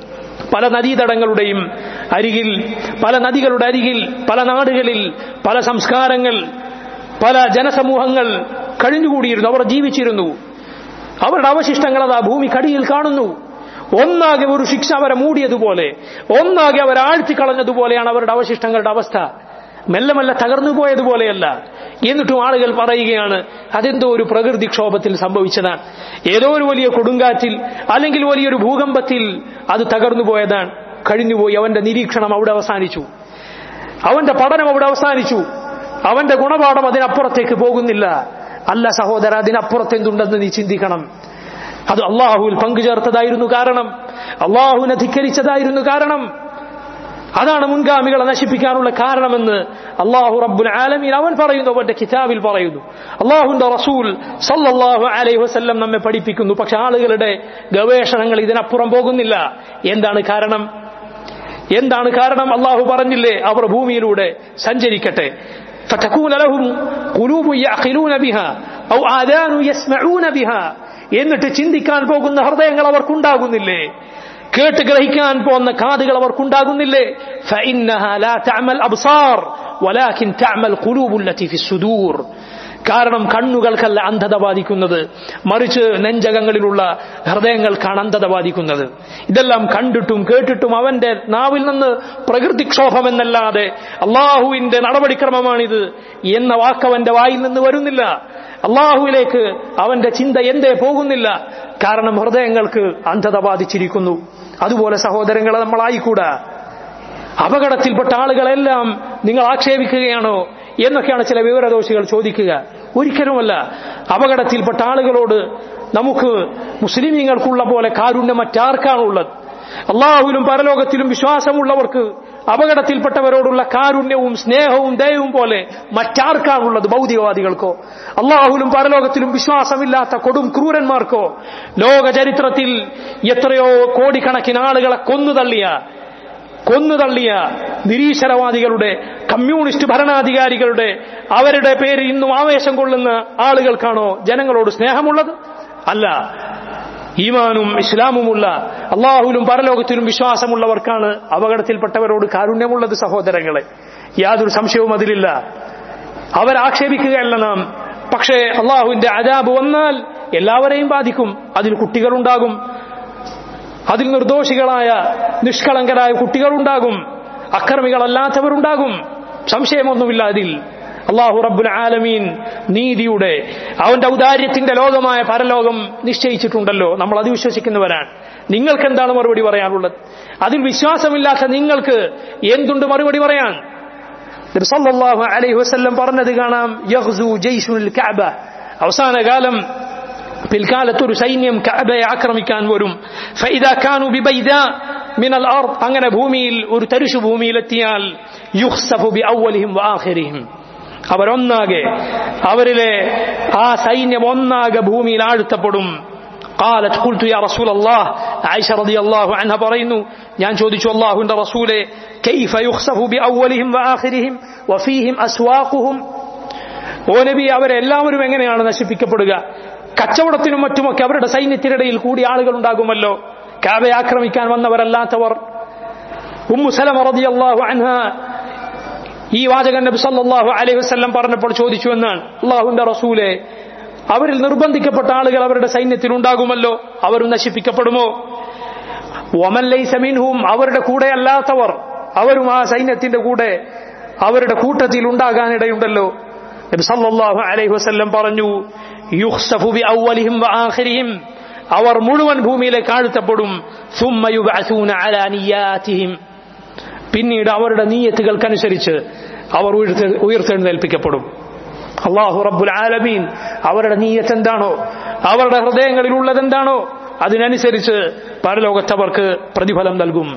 പല നദീതടങ്ങളുടെയും അരികിൽ പല നദികളുടെ അരികിൽ പല നാടുകളിൽ പല സംസ്കാരങ്ങൾ പല ജനസമൂഹങ്ങൾ കഴിഞ്ഞുകൂടിയിരുന്നു അവർ ജീവിച്ചിരുന്നു അവരുടെ അവശിഷ്ടങ്ങൾ അതാ ഭൂമിക്കടിയിൽ കാണുന്നു ഒന്നാകെ ഒരു ശിക്ഷ അവരെ മൂടിയതുപോലെ ഒന്നാകെ അവരെ ആഴ്ത്തിക്കളഞ്ഞതുപോലെയാണ് അവരുടെ അവശിഷ്ടങ്ങളുടെ അവസ്ഥ മെല്ലെ മെല്ലെ തകർന്നു പോയതുപോലെയല്ല എന്നിട്ടും ആളുകൾ പറയുകയാണ് അതെന്തോ ഒരു പ്രകൃതിക്ഷോഭത്തിൽ സംഭവിച്ചതാണ് ഏതോ ഒരു വലിയ കൊടുങ്കാറ്റിൽ അല്ലെങ്കിൽ വലിയൊരു ഭൂകമ്പത്തിൽ അത് തകർന്നു പോയതാണ് കഴിഞ്ഞുപോയി അവന്റെ നിരീക്ഷണം അവിടെ അവസാനിച്ചു അവന്റെ പഠനം അവിടെ അവസാനിച്ചു അവന്റെ ഗുണപാഠം അതിനപ്പുറത്തേക്ക് പോകുന്നില്ല അല്ല സഹോദര അതിനപ്പുറത്ത് എന്തുണ്ടെന്ന് നീ ചിന്തിക്കണം അത് അള്ളാഹുവിൽ പങ്കുചേർത്തതായിരുന്നു കാരണം അള്ളാഹുവിനെ ധിക്കരിച്ചതായിരുന്നു കാരണം അതാണ് മുൻഗാമികളെ നശിപ്പിക്കാനുള്ള കാരണമെന്ന് അള്ളാഹു റബ്ബുൽ ആലമീൻ അവൻ പറയുന്നു അവന്റെ കിതാബിൽ പറയുന്നു അള്ളാഹുന്റെ റസൂൽ സല്ലല്ലാഹു അലൈഹി വസല്ലം നമ്മെ പഠിപ്പിക്കുന്നു പക്ഷെ ആളുകളുടെ ഗവേഷണങ്ങൾ ഇതിനപ്പുറം പോകുന്നില്ല എന്താണ് കാരണം എന്താണ് കാരണം അള്ളാഹു പറഞ്ഞില്ലേ അവർ ഭൂമിയിലൂടെ സഞ്ചരിക്കട്ടെ فتكون لهم قلوب يعقلون بها أو آذان يسمعون بها എന്നിട്ട് ചിന്തിക്കാൻ പോകുന്ന ഹൃദയങ്ങൾ അവർക്കുണ്ടാകുന്നില്ലേ കേട്ട് ഗ്രഹിക്കാൻ പോകുന്ന കാതുകൾ അവർക്കുണ്ടാകുന്നില്ലേ فإنها لا تعمى الأبصار ولكن تعمى القلوب التي في الصدور കാരണം കണ്ണുകൾക്കല്ല അന്ധത ബാധിക്കുന്നത് മറിച്ച് നെഞ്ചകങ്ങളിലുള്ള ഹൃദയങ്ങൾക്കാണ് അന്ധത ബാധിക്കുന്നത് ഇതെല്ലാം കണ്ടിട്ടും കേട്ടിട്ടും അവന്റെ നാവിൽ നിന്ന് പ്രകൃതിക്ഷോഭം എന്നല്ലാതെ അള്ളാഹുവിന്റെ നടപടിക്രമമാണിത് എന്ന വാക്കവന്റെ വായിൽ നിന്ന് വരുന്നില്ല അള്ളാഹുവിലേക്ക് അവന്റെ ചിന്ത എന്തേ പോകുന്നില്ല കാരണം ഹൃദയങ്ങൾക്ക് അന്ധത ബാധിച്ചിരിക്കുന്നു അതുപോലെ സഹോദരങ്ങളെ നമ്മളായിക്കൂടാ അപകടത്തിൽപ്പെട്ട ആളുകളെല്ലാം നിങ്ങൾ ആക്ഷേപിക്കുകയാണോ എന്നൊക്കെയാണ് ചില വിവരദോഷികൾ ചോദിക്കുക ഒരിക്കലുമല്ല അപകടത്തിൽപ്പെട്ട ആളുകളോട് നമുക്ക് മുസ്ലിമീങ്ങൾക്കുള്ള പോലെ കാരുണ്യം മറ്റാർക്കാണുള്ളത് അള്ളാഹുവിലും പരലോകത്തിലും വിശ്വാസമുള്ളവർക്ക് അപകടത്തിൽപ്പെട്ടവരോടുള്ള കാരുണ്യവും സ്നേഹവും ദയവും പോലെ മറ്റാർക്കാണുള്ളത് ഭൗതികവാദികൾക്കോ അള്ളാഹുലും പരലോകത്തിലും വിശ്വാസമില്ലാത്ത കൊടും ക്രൂരന്മാർക്കോ ലോക ചരിത്രത്തിൽ എത്രയോ കോടിക്കണക്കിന് ആളുകളെ കൊന്നുതള്ളിയ കൊന്നുതള്ളിയ നിരീശ്വരവാദികളുടെ കമ്മ്യൂണിസ്റ്റ് ഭരണാധികാരികളുടെ അവരുടെ പേര് ഇന്നും ആവേശം കൊള്ളുന്ന ആളുകൾക്കാണോ ജനങ്ങളോട് സ്നേഹമുള്ളത് അല്ല ഈമാനും ഇസ്ലാമുമുള്ള അള്ളാഹുലും പരലോകത്തിലും വിശ്വാസമുള്ളവർക്കാണ് അപകടത്തിൽപ്പെട്ടവരോട് കാരുണ്യമുള്ളത് സഹോദരങ്ങളെ യാതൊരു സംശയവും അതിലില്ല അവരാക്ഷേപിക്കുകയല്ല നാം പക്ഷേ അള്ളാഹുവിന്റെ അജാബ് വന്നാൽ എല്ലാവരെയും ബാധിക്കും അതിൽ കുട്ടികളുണ്ടാകും അതിൽ നിർദോഷികളായ നിഷ്കളങ്കരായ കുട്ടികളുണ്ടാകും അക്രമികളല്ലാത്തവരുണ്ടാകും സംശയമൊന്നുമില്ല അതിൽ അള്ളാഹു റബ്ബുൽ ആലമീൻ നീതിയുടെ അവന്റെ ഔദാര്യത്തിന്റെ ലോകമായ പരലോകം നിശ്ചയിച്ചിട്ടുണ്ടല്ലോ നമ്മൾ അത് വിശ്വസിക്കുന്നവരാണ് നിങ്ങൾക്ക് എന്താണ് മറുപടി പറയാനുള്ളത് അതിൽ വിശ്വാസമില്ലാത്ത നിങ്ങൾക്ക് എന്തുണ്ട് മറുപടി പറയാൻ സല്ലല്ലാഹു അലൈഹി വസല്ലം പറഞ്ഞത് കാണാം യഹ്സു ജയ്ഷുൽ കഅബ അവസാന കാലം പിൽക്കാലത്ത് ഒരു സൈന്യം കഅബയെ ആക്രമിക്കാൻ വരും ഫൈദാ കാനു ബിബൈദാ മിനൽ അർദ് അങ്ങനെ ഭൂമിയിൽ ഒരു തരിശു ഭൂമിയിലെത്തിയാൽ യുഖ്സഫു ബി അവലിഹിം വആഖിരിഹിം അവരൊന്നാകെ അവരിലെ ആ സൈന്യം ഒന്നാകെ ഭൂമിയിൽ ആഴ്ത്തപ്പെടും قالت قلت يا رسول الله عائشة رضي الله عنها പറയുന്നു ഞാൻ ചോദിച്ചു അല്ലാഹുവിന്റെ റസൂലേ كيف يخسف بأولهم وآخرهم وفيهم أسواقهم ഓ നബി അവരെല്ലാവരും എങ്ങനെയാണ് നശിപ്പിക്കപ്പെടുക കച്ചവടത്തിനും മറ്റുമൊക്കെ അവരുടെ സൈന്യത്തിനിടയിൽ കൂടി ആളുകൾ ഉണ്ടാകുമല്ലോ കാബയെ ആക്രമിക്കാൻ വന്നവരല്ലാത്തവർ ഉമ്മു സലമ റളിയല്ലാഹു അൻഹ ഈ വാചകൻ നബി സല്ലല്ലാഹു അലൈഹി വസല്ലം പറഞ്ഞപ്പോൾ ചോദിച്ചു എന്നാണ് അള്ളാഹുവിന്റെ റസൂലെ അവരിൽ നിർബന്ധിക്കപ്പെട്ട ആളുകൾ അവരുടെ സൈന്യത്തിൽ ഉണ്ടാകുമല്ലോ അവരും നശിപ്പിക്കപ്പെടുമോ ഒമല്ലൈസമിൻഹും അവരുടെ കൂടെ അല്ലാത്തവർ അവരും ആ സൈന്യത്തിന്റെ കൂടെ അവരുടെ കൂട്ടത്തിൽ ഉണ്ടാകാനിടയുണ്ടല്ലോ നബി സല്ലല്ലാഹു അലൈഹി വസല്ലം പറഞ്ഞു യുഖ്സഫു ബി അവലിഹിം വആഖിരിഹിം അവർ മുഴുവൻ ഭൂമിയിലേക്ക് ആഴ്ത്തപ്പെടും ثم يبعثون على نياتهم പിന്നീട് അവരുടെ നീയത്തുകൾക്കനുസരിച്ച് അവർ ഉയർത്തെഴുന്നേൽപ്പിക്കപ്പെടും അള്ളാഹു റബ്ബുൽ ആലമീൻ അവരുടെ നീയത്ത് എന്താണോ അവരുടെ ഹൃദയങ്ങളിൽ ഉള്ളതെന്താണോ അതിനനുസരിച്ച് പരലോകത്തവർക്ക് പ്രതിഫലം നൽകും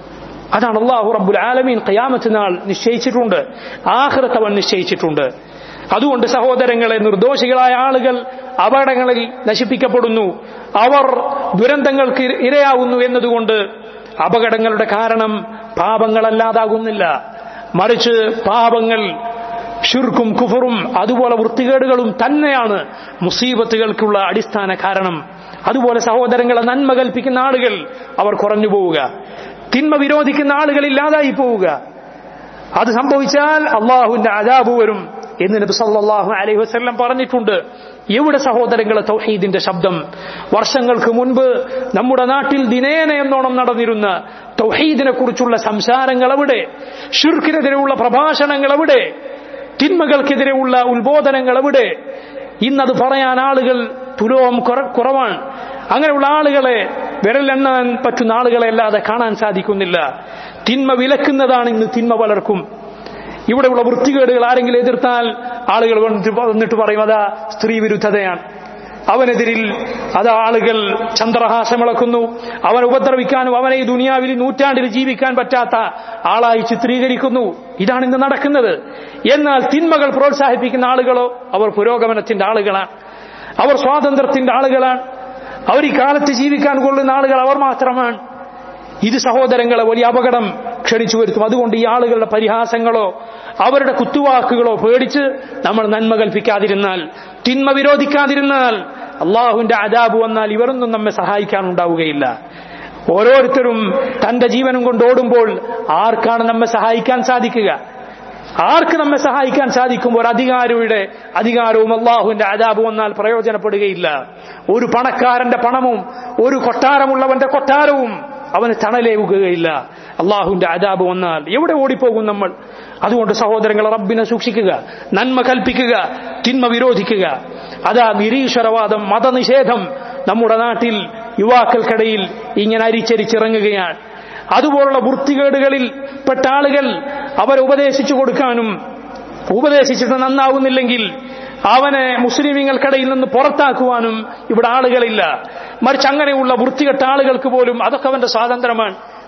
അതാണ് അള്ളാഹു റബ്ബുൽ ആലമീൻ ഖിയാമത്ത് നാൾ നിശ്ചയിച്ചിട്ടുണ്ട് ആഹൃത്തവൻ നിശ്ചയിച്ചിട്ടുണ്ട് അതുകൊണ്ട് സഹോദരങ്ങളെ നിർദോഷികളായ ആളുകൾ അപകടങ്ങളിൽ നശിപ്പിക്കപ്പെടുന്നു അവർ ദുരന്തങ്ങൾക്ക് ഇരയാവുന്നു എന്നതുകൊണ്ട് അപകടങ്ങളുടെ കാരണം പാപങ്ങളല്ലാതാകുന്നില്ല മറിച്ച് പാപങ്ങൾ ഷിർക്കും കുഫറും അതുപോലെ വൃത്തികേടുകളും തന്നെയാണ് മുസീബത്തുകൾക്കുള്ള അടിസ്ഥാന കാരണം അതുപോലെ സഹോദരങ്ങളെ നന്മ കൽപ്പിക്കുന്ന ആളുകൾ അവർ കുറഞ്ഞു പോവുക തിന്മ വിരോധിക്കുന്ന ആളുകൾ ഇല്ലാതായി പോവുക അത് സംഭവിച്ചാൽ അള്ളാഹുവിന്റെ അജാബ് വരും എന്ന് നബി സല്ലല്ലാഹു അലൈഹി വസല്ലം പറഞ്ഞിട്ടുണ്ട് എവിടെ സഹോദരങ്ങളെ തൗഹീദിന്റെ ശബ്ദം വർഷങ്ങൾക്ക് മുൻപ് നമ്മുടെ നാട്ടിൽ ദിനേന എന്നോണം നടന്നിരുന്ന തൗഹീദിനെ കുറിച്ചുള്ള സംസാരങ്ങൾ എവിടെ ഷിർക്കിനെതിരെയുള്ള പ്രഭാഷണങ്ങൾ എവിടെ തിന്മകൾക്കെതിരെയുള്ള ഉത്ബോധനങ്ങൾ എവിടെ ഇന്നത് പറയാൻ ആളുകൾ തുലോം കുറവാണ് അങ്ങനെയുള്ള ആളുകളെ വിരലെണ്ണാൻ പറ്റുന്ന ആളുകളെ അല്ലാതെ കാണാൻ സാധിക്കുന്നില്ല തിന്മ വിലക്കുന്നതാണ് ഇന്ന് തിന്മ പലർക്കും ഇവിടെയുള്ള വൃത്തികേടുകൾ ആരെങ്കിലും എതിർത്താൽ ആളുകൾ വന്നിട്ട് പറയും അതാ സ്ത്രീ വിരുദ്ധതയാണ് അവനെതിരിൽ അത് ആളുകൾ ചന്ദ്രഹാസമിളക്കുന്നു അവനെ ഉപദ്രവിക്കാനും അവനെ ഈ ദുനിയാവിൽ നൂറ്റാണ്ടിൽ ജീവിക്കാൻ പറ്റാത്ത ആളായി ചിത്രീകരിക്കുന്നു ഇതാണ് ഇന്ന് നടക്കുന്നത് എന്നാൽ തിന്മകൾ പ്രോത്സാഹിപ്പിക്കുന്ന ആളുകളോ അവർ പുരോഗമനത്തിന്റെ ആളുകളാണ് അവർ സ്വാതന്ത്ര്യത്തിന്റെ ആളുകളാണ് അവർ ഈ കാലത്ത് ജീവിക്കാൻ കൊള്ളുന്ന ആളുകൾ അവർ മാത്രമാണ് ഇത് സഹോദരങ്ങളെ വലിയ അപകടം ക്ഷണിച്ചു വരുത്തും അതുകൊണ്ട് ഈ ആളുകളുടെ പരിഹാസങ്ങളോ അവരുടെ കുത്തുവാക്കുകളോ പേടിച്ച് നമ്മൾ നന്മ കൽപ്പിക്കാതിരുന്നാൽ തിന്മ വിരോധിക്കാതിരുന്നാൽ അള്ളാഹുവിന്റെ അജാബ് വന്നാൽ ഇവരൊന്നും നമ്മെ സഹായിക്കാനുണ്ടാവുകയില്ല ഓരോരുത്തരും തന്റെ ജീവനും കൊണ്ട് ഓടുമ്പോൾ ആർക്കാണ് നമ്മെ സഹായിക്കാൻ സാധിക്കുക ആർക്ക് നമ്മെ സഹായിക്കാൻ സാധിക്കും ഒരു അധികാരിയുടെ അധികാരവും അള്ളാഹുവിന്റെ അജാബ് വന്നാൽ പ്രയോജനപ്പെടുകയില്ല ഒരു പണക്കാരന്റെ പണവും ഒരു കൊട്ടാരമുള്ളവന്റെ കൊട്ടാരവും അവന് തണലേകുകയില്ല അള്ളാഹുവിന്റെ അജാബ് വന്നാൽ എവിടെ ഓടിപ്പോകും നമ്മൾ അതുകൊണ്ട് സഹോദരങ്ങൾ റബ്ബിനെ സൂക്ഷിക്കുക നന്മ കൽപ്പിക്കുക തിന്മ വിരോധിക്കുക അതാ നിരീശ്വരവാദം മതനിഷേധം നമ്മുടെ നാട്ടിൽ യുവാക്കൾക്കിടയിൽ ഇങ്ങനെ അരിച്ചരിച്ചിറങ്ങുകയാണ് അതുപോലുള്ള വൃത്തികേടുകളിൽ പെട്ട ആളുകൾ അവരെ ഉപദേശിച്ചു കൊടുക്കാനും ഉപദേശിച്ചിട്ട് നന്നാവുന്നില്ലെങ്കിൽ അവനെ മുസ്ലിമീങ്ങൾക്കിടയിൽ നിന്ന് പുറത്താക്കുവാനും ഇവിടെ ആളുകളില്ല മറിച്ച് അങ്ങനെയുള്ള വൃത്തികെട്ട ആളുകൾക്ക് പോലും അതൊക്കെ അവന്റെ സ്വാതന്ത്ര്യമാണ്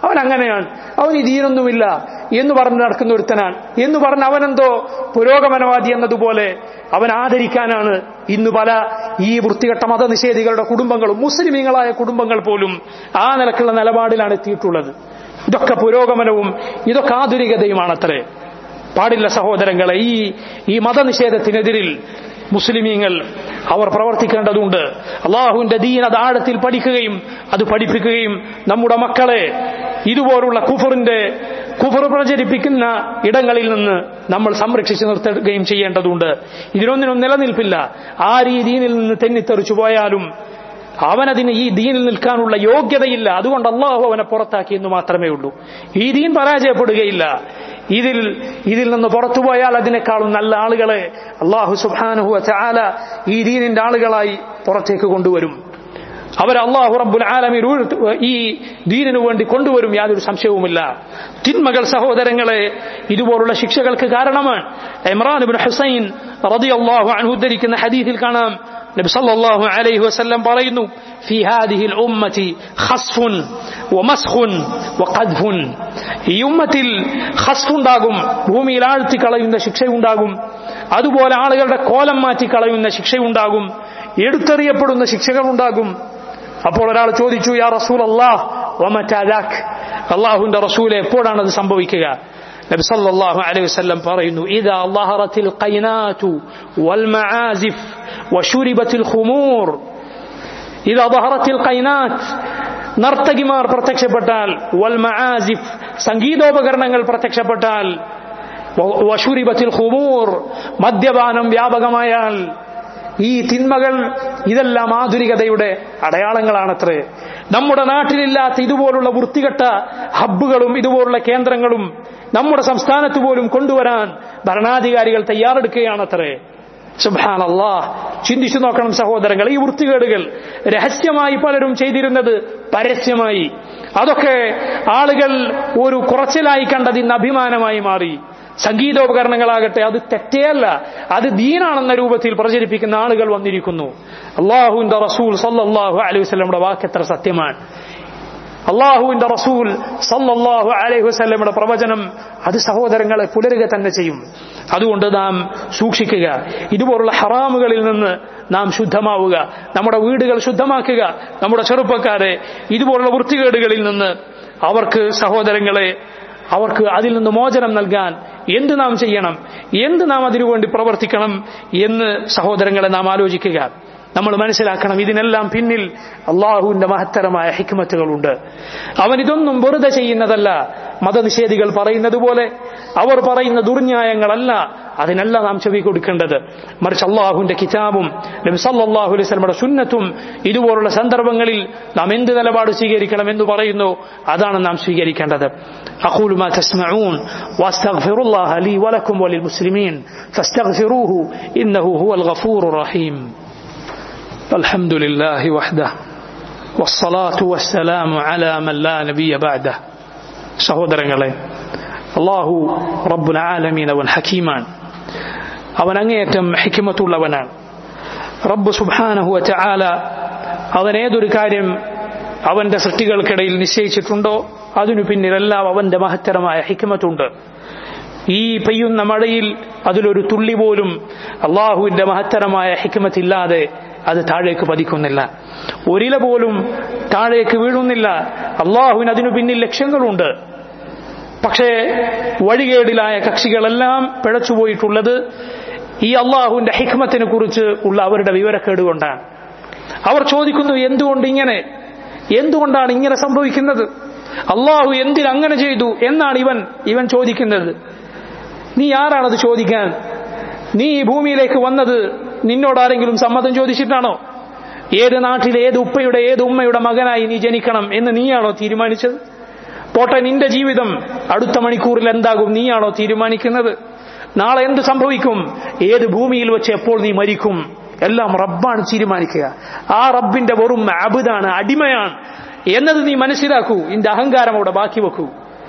അവൻ അങ്ങനെയാണ് അവൻ ഈ ദീനൊന്നുമില്ല എന്ന് പറഞ്ഞ് നടക്കുന്ന ഒരുത്തനാണ് എന്ന് പറഞ്ഞ് അവനെന്തോ പുരോഗമനവാദി എന്നതുപോലെ അവൻ ആദരിക്കാനാണ് ഇന്ന് പല ഈ വൃത്തികെട്ട മതനിഷേധികളുടെ കുടുംബങ്ങളും മുസ്ലിമീങ്ങളായ കുടുംബങ്ങൾ പോലും ആ നിലക്കുള്ള നിലപാടിലാണ് എത്തിയിട്ടുള്ളത് ഇതൊക്കെ പുരോഗമനവും ഇതൊക്കെ ആധുനികതയുമാണത്രേ പാടില്ല സഹോദരങ്ങളെ ഈ ഈ മതനിഷേധത്തിനെതിരിൽ മുസ്ലിമീങ്ങൾ അവർ പ്രവർത്തിക്കേണ്ടതുണ്ട് അള്ളാഹുവിന്റെ ദീൻ അത് ആഴത്തിൽ പഠിക്കുകയും അത് പഠിപ്പിക്കുകയും നമ്മുടെ മക്കളെ ഇതുപോലുള്ള കുഫറിന്റെ കുഫർ പ്രചരിപ്പിക്കുന്ന ഇടങ്ങളിൽ നിന്ന് നമ്മൾ സംരക്ഷിച്ചു നിർത്തുകയും ചെയ്യേണ്ടതുണ്ട് ഇതിനൊന്നിനും നിലനിൽപ്പില്ല ആ രീതിയിൽ നിന്ന് തെന്നിത്തെറിച്ചു പോയാലും അവനതിന് ഈ ദീനിൽ നിൽക്കാനുള്ള യോഗ്യതയില്ല അതുകൊണ്ട് അള്ളാഹു അവനെ പുറത്താക്കി എന്ന് മാത്രമേ ഉള്ളൂ ഈ ദീൻ പരാജയപ്പെടുകയില്ല ഇതിൽ ഇതിൽ നിന്ന് പുറത്തുപോയാൽ അതിനേക്കാളും നല്ല ആളുകളെ അള്ളാഹു സുബാനുഹു ചാല ഈ ദീനിന്റെ ആളുകളായി പുറത്തേക്ക് കൊണ്ടുവരും അവർ അള്ളാഹു റബ്ബുൽ ആലമീൻ ഈ ദീനിനു വേണ്ടി കൊണ്ടുവരും യാതൊരു സംശയവുമില്ല തിന്മകൾ സഹോദരങ്ങളെ ഇതുപോലുള്ള ശിക്ഷകൾക്ക് കാരണമാണ് ഇമ്രാൻ ബിൻ ഹുസൈൻ റളിയല്ലാഹു അൻഹു ഉദ്ധരിക്കുന്ന ഹദീസിൽ കാണാം നബി സല്ലല്ലാഹു അലൈഹി വസല്ലം പറയുന്നു في هذه الأمة خسف ومسخ وقذف ഈ ഉമ്മത്തിൽ ഖസ്ഫ് ഉണ്ടാകും ഭൂമിയിൽ ആഴ്ത്തി കളയുന്ന ശിക്ഷയുണ്ടാകും അതുപോലെ ആളുകളുടെ കോലം മാറ്റി കളയുന്ന ശിക്ഷയുണ്ടാകും എടുത്തെറിയപ്പെടുന്ന ശിക്ഷകളുണ്ടാകും അപ്പോൾ ഒരാൾ ചോദിച്ചു യാ റസൂൽ അള്ളാഹ് വമറ്റാദാഖ് അള്ളാഹുവിന്റെ റസൂലെ എപ്പോഴാണ് അത് സംഭവിക്കുക നബി സല്ലല്ലാഹു അലൈഹി വസല്ലം പറയുന്നു ഇദാ ളഹറത്തിൽ ഖൈനാതു വൽ മആസിഫ് വശുരിബത്തിൽ ഖുമൂർ ഇദാ ളഹറത്തിൽ ഖൈനാത്ത് നർത്തകിമാർ പ്രത്യക്ഷപ്പെട്ടാൽ വൽ മആസിഫ് സംഗീതോപകരണങ്ങൾ പ്രത്യക്ഷപ്പെട്ടാൽ വശുരിബത്തിൽ ഖുമൂർ മദ്യപാനം വ്യാപകമായാൽ ഈ തിന്മകൾ ഇതെല്ലാം ആധുനികതയുടെ അടയാളങ്ങളാണത്രേ നമ്മുടെ നാട്ടിലില്ലാത്ത ഇതുപോലുള്ള വൃത്തികെട്ട ഹബ്ബുകളും ഇതുപോലുള്ള കേന്ദ്രങ്ങളും നമ്മുടെ സംസ്ഥാനത്ത് പോലും കൊണ്ടുവരാൻ ഭരണാധികാരികൾ തയ്യാറെടുക്കുകയാണത്രേ സുബാനല്ലാ ചിന്തിച്ചു നോക്കണം സഹോദരങ്ങൾ ഈ വൃത്തികേടുകൾ രഹസ്യമായി പലരും ചെയ്തിരുന്നത് പരസ്യമായി അതൊക്കെ ആളുകൾ ഒരു കുറച്ചിലായി കണ്ടത് ഇന്ന് അഭിമാനമായി മാറി സംഗീതോപകരണങ്ങളാകട്ടെ അത് തെറ്റേയല്ല അത് ദീനാണെന്ന രൂപത്തിൽ പ്രചരിപ്പിക്കുന്ന ആളുകൾ വന്നിരിക്കുന്നു അള്ളാഹുവിന്റെ റസൂൽ സല്ലാഹു അലൈഹി വസ്ലമിയുടെ വാക്ക് എത്ര സത്യമാണ് അള്ളാഹുവിന്റെ റസൂൽ സല്ലല്ലാഹു അലൈഹി വസല്ലമയുടെ പ്രവചനം അത് സഹോദരങ്ങളെ പുലരുക തന്നെ ചെയ്യും അതുകൊണ്ട് നാം സൂക്ഷിക്കുക ഇതുപോലുള്ള ഹറാമുകളിൽ നിന്ന് നാം ശുദ്ധമാവുക നമ്മുടെ വീടുകൾ ശുദ്ധമാക്കുക നമ്മുടെ ചെറുപ്പക്കാരെ ഇതുപോലുള്ള വൃത്തികേടുകളിൽ നിന്ന് അവർക്ക് സഹോദരങ്ങളെ അവർക്ക് അതിൽ നിന്ന് മോചനം നൽകാൻ എന്ത് നാം ചെയ്യണം എന്ത് നാം അതിനുവേണ്ടി പ്രവർത്തിക്കണം എന്ന് സഹോദരങ്ങളെ നാം ആലോചിക്കുക നമ്മൾ മനസ്സിലാക്കണം ഇതിനെല്ലാം പിന്നിൽ അള്ളാഹുവിന്റെ മഹത്തരമായ ഹിക്മത്തുകളുണ്ട് അവൻ ഇതൊന്നും വെറുതെ ചെയ്യുന്നതല്ല മതനിഷേധികൾ പറയുന്നത് പോലെ അവർ പറയുന്ന ദുർന്യായങ്ങളല്ല അതിനല്ല നാം ചെവി കൊടുക്കേണ്ടത് മറിച്ച് അള്ളാഹുവിന്റെ കിതാബും നബി സല്ലല്ലാഹു അലൈഹി വസല്ലമയുടെ സുന്നത്തും ഇതുപോലുള്ള സന്ദർഭങ്ങളിൽ നാം എന്ത് നിലപാട് സ്വീകരിക്കണം എന്ന് പറയുന്നു അതാണ് നാം സ്വീകരിക്കേണ്ടത് أقول ما تسمعون وأستغفر الله لي ولكم وللمسلمين فاستغفروه إنه هو الغفور الرحيم الحمد لله وحده والصلاة والسلام على من لا نبي بعده സഹോദരങ്ങളെ അള്ളാഹു റബ്ബുൽ ആലമീൻ അവൻ ഹക്കീമാണ് അവൻ അങ്ങേയറ്റം ഹിക്കിമത്തുള്ളവനാണ് റബ്ബ് സുബാനഹു ചാല അവൻ ഏതൊരു കാര്യം അവന്റെ സൃഷ്ടികൾക്കിടയിൽ നിശ്ചയിച്ചിട്ടുണ്ടോ അതിനു പിന്നിലെല്ലാം അവന്റെ മഹത്തരമായ ഹിക്മത്തുണ്ട് ഈ പെയ്യുന്ന മഴയിൽ അതിലൊരു തുള്ളി പോലും അള്ളാഹുവിന്റെ മഹത്തരമായ ഹിക്മത്തില്ലാതെ അത് താഴേക്ക് പതിക്കുന്നില്ല ഒരില പോലും താഴേക്ക് വീഴുന്നില്ല അള്ളാഹുവിന് അതിനു പിന്നിൽ ലക്ഷ്യങ്ങളുണ്ട് പക്ഷേ വഴികേടിലായ കക്ഷികളെല്ലാം പിഴച്ചുപോയിട്ടുള്ളത് ഈ അള്ളാഹുവിന്റെ ഹിക്മത്തിനെ കുറിച്ച് ഉള്ള അവരുടെ വിവരക്കേട് കൊണ്ടാണ് അവർ ചോദിക്കുന്നു എന്തുകൊണ്ട് ഇങ്ങനെ എന്തുകൊണ്ടാണ് ഇങ്ങനെ സംഭവിക്കുന്നത് അള്ളാഹു എന്തിന് അങ്ങനെ ചെയ്തു എന്നാണ് ഇവൻ ഇവൻ ചോദിക്കുന്നത് നീ ആരാണത് ചോദിക്കാൻ നീ ഈ ഭൂമിയിലേക്ക് വന്നത് നിന്നോട് ആരെങ്കിലും സമ്മതം ചോദിച്ചിട്ടാണോ ഏത് നാട്ടിലെ ഏത് ഉപ്പയുടെ ഏത് ഉമ്മയുടെ മകനായി നീ ജനിക്കണം എന്ന് നീയാണോ തീരുമാനിച്ചത് പോട്ടെ നിന്റെ ജീവിതം അടുത്ത മണിക്കൂറിൽ എന്താകും നീയാണോ തീരുമാനിക്കുന്നത് നാളെ എന്ത് സംഭവിക്കും ഏത് ഭൂമിയിൽ വെച്ച് എപ്പോൾ നീ മരിക്കും എല്ലാം റബ്ബാണ് തീരുമാനിക്കുക ആ റബ്ബിന്റെ വെറും അബുദാണ് അടിമയാണ് എന്നത് നീ മനസ്സിലാക്കൂ ഇന്റെ അഹങ്കാരം അവിടെ ബാക്കി വെക്കൂ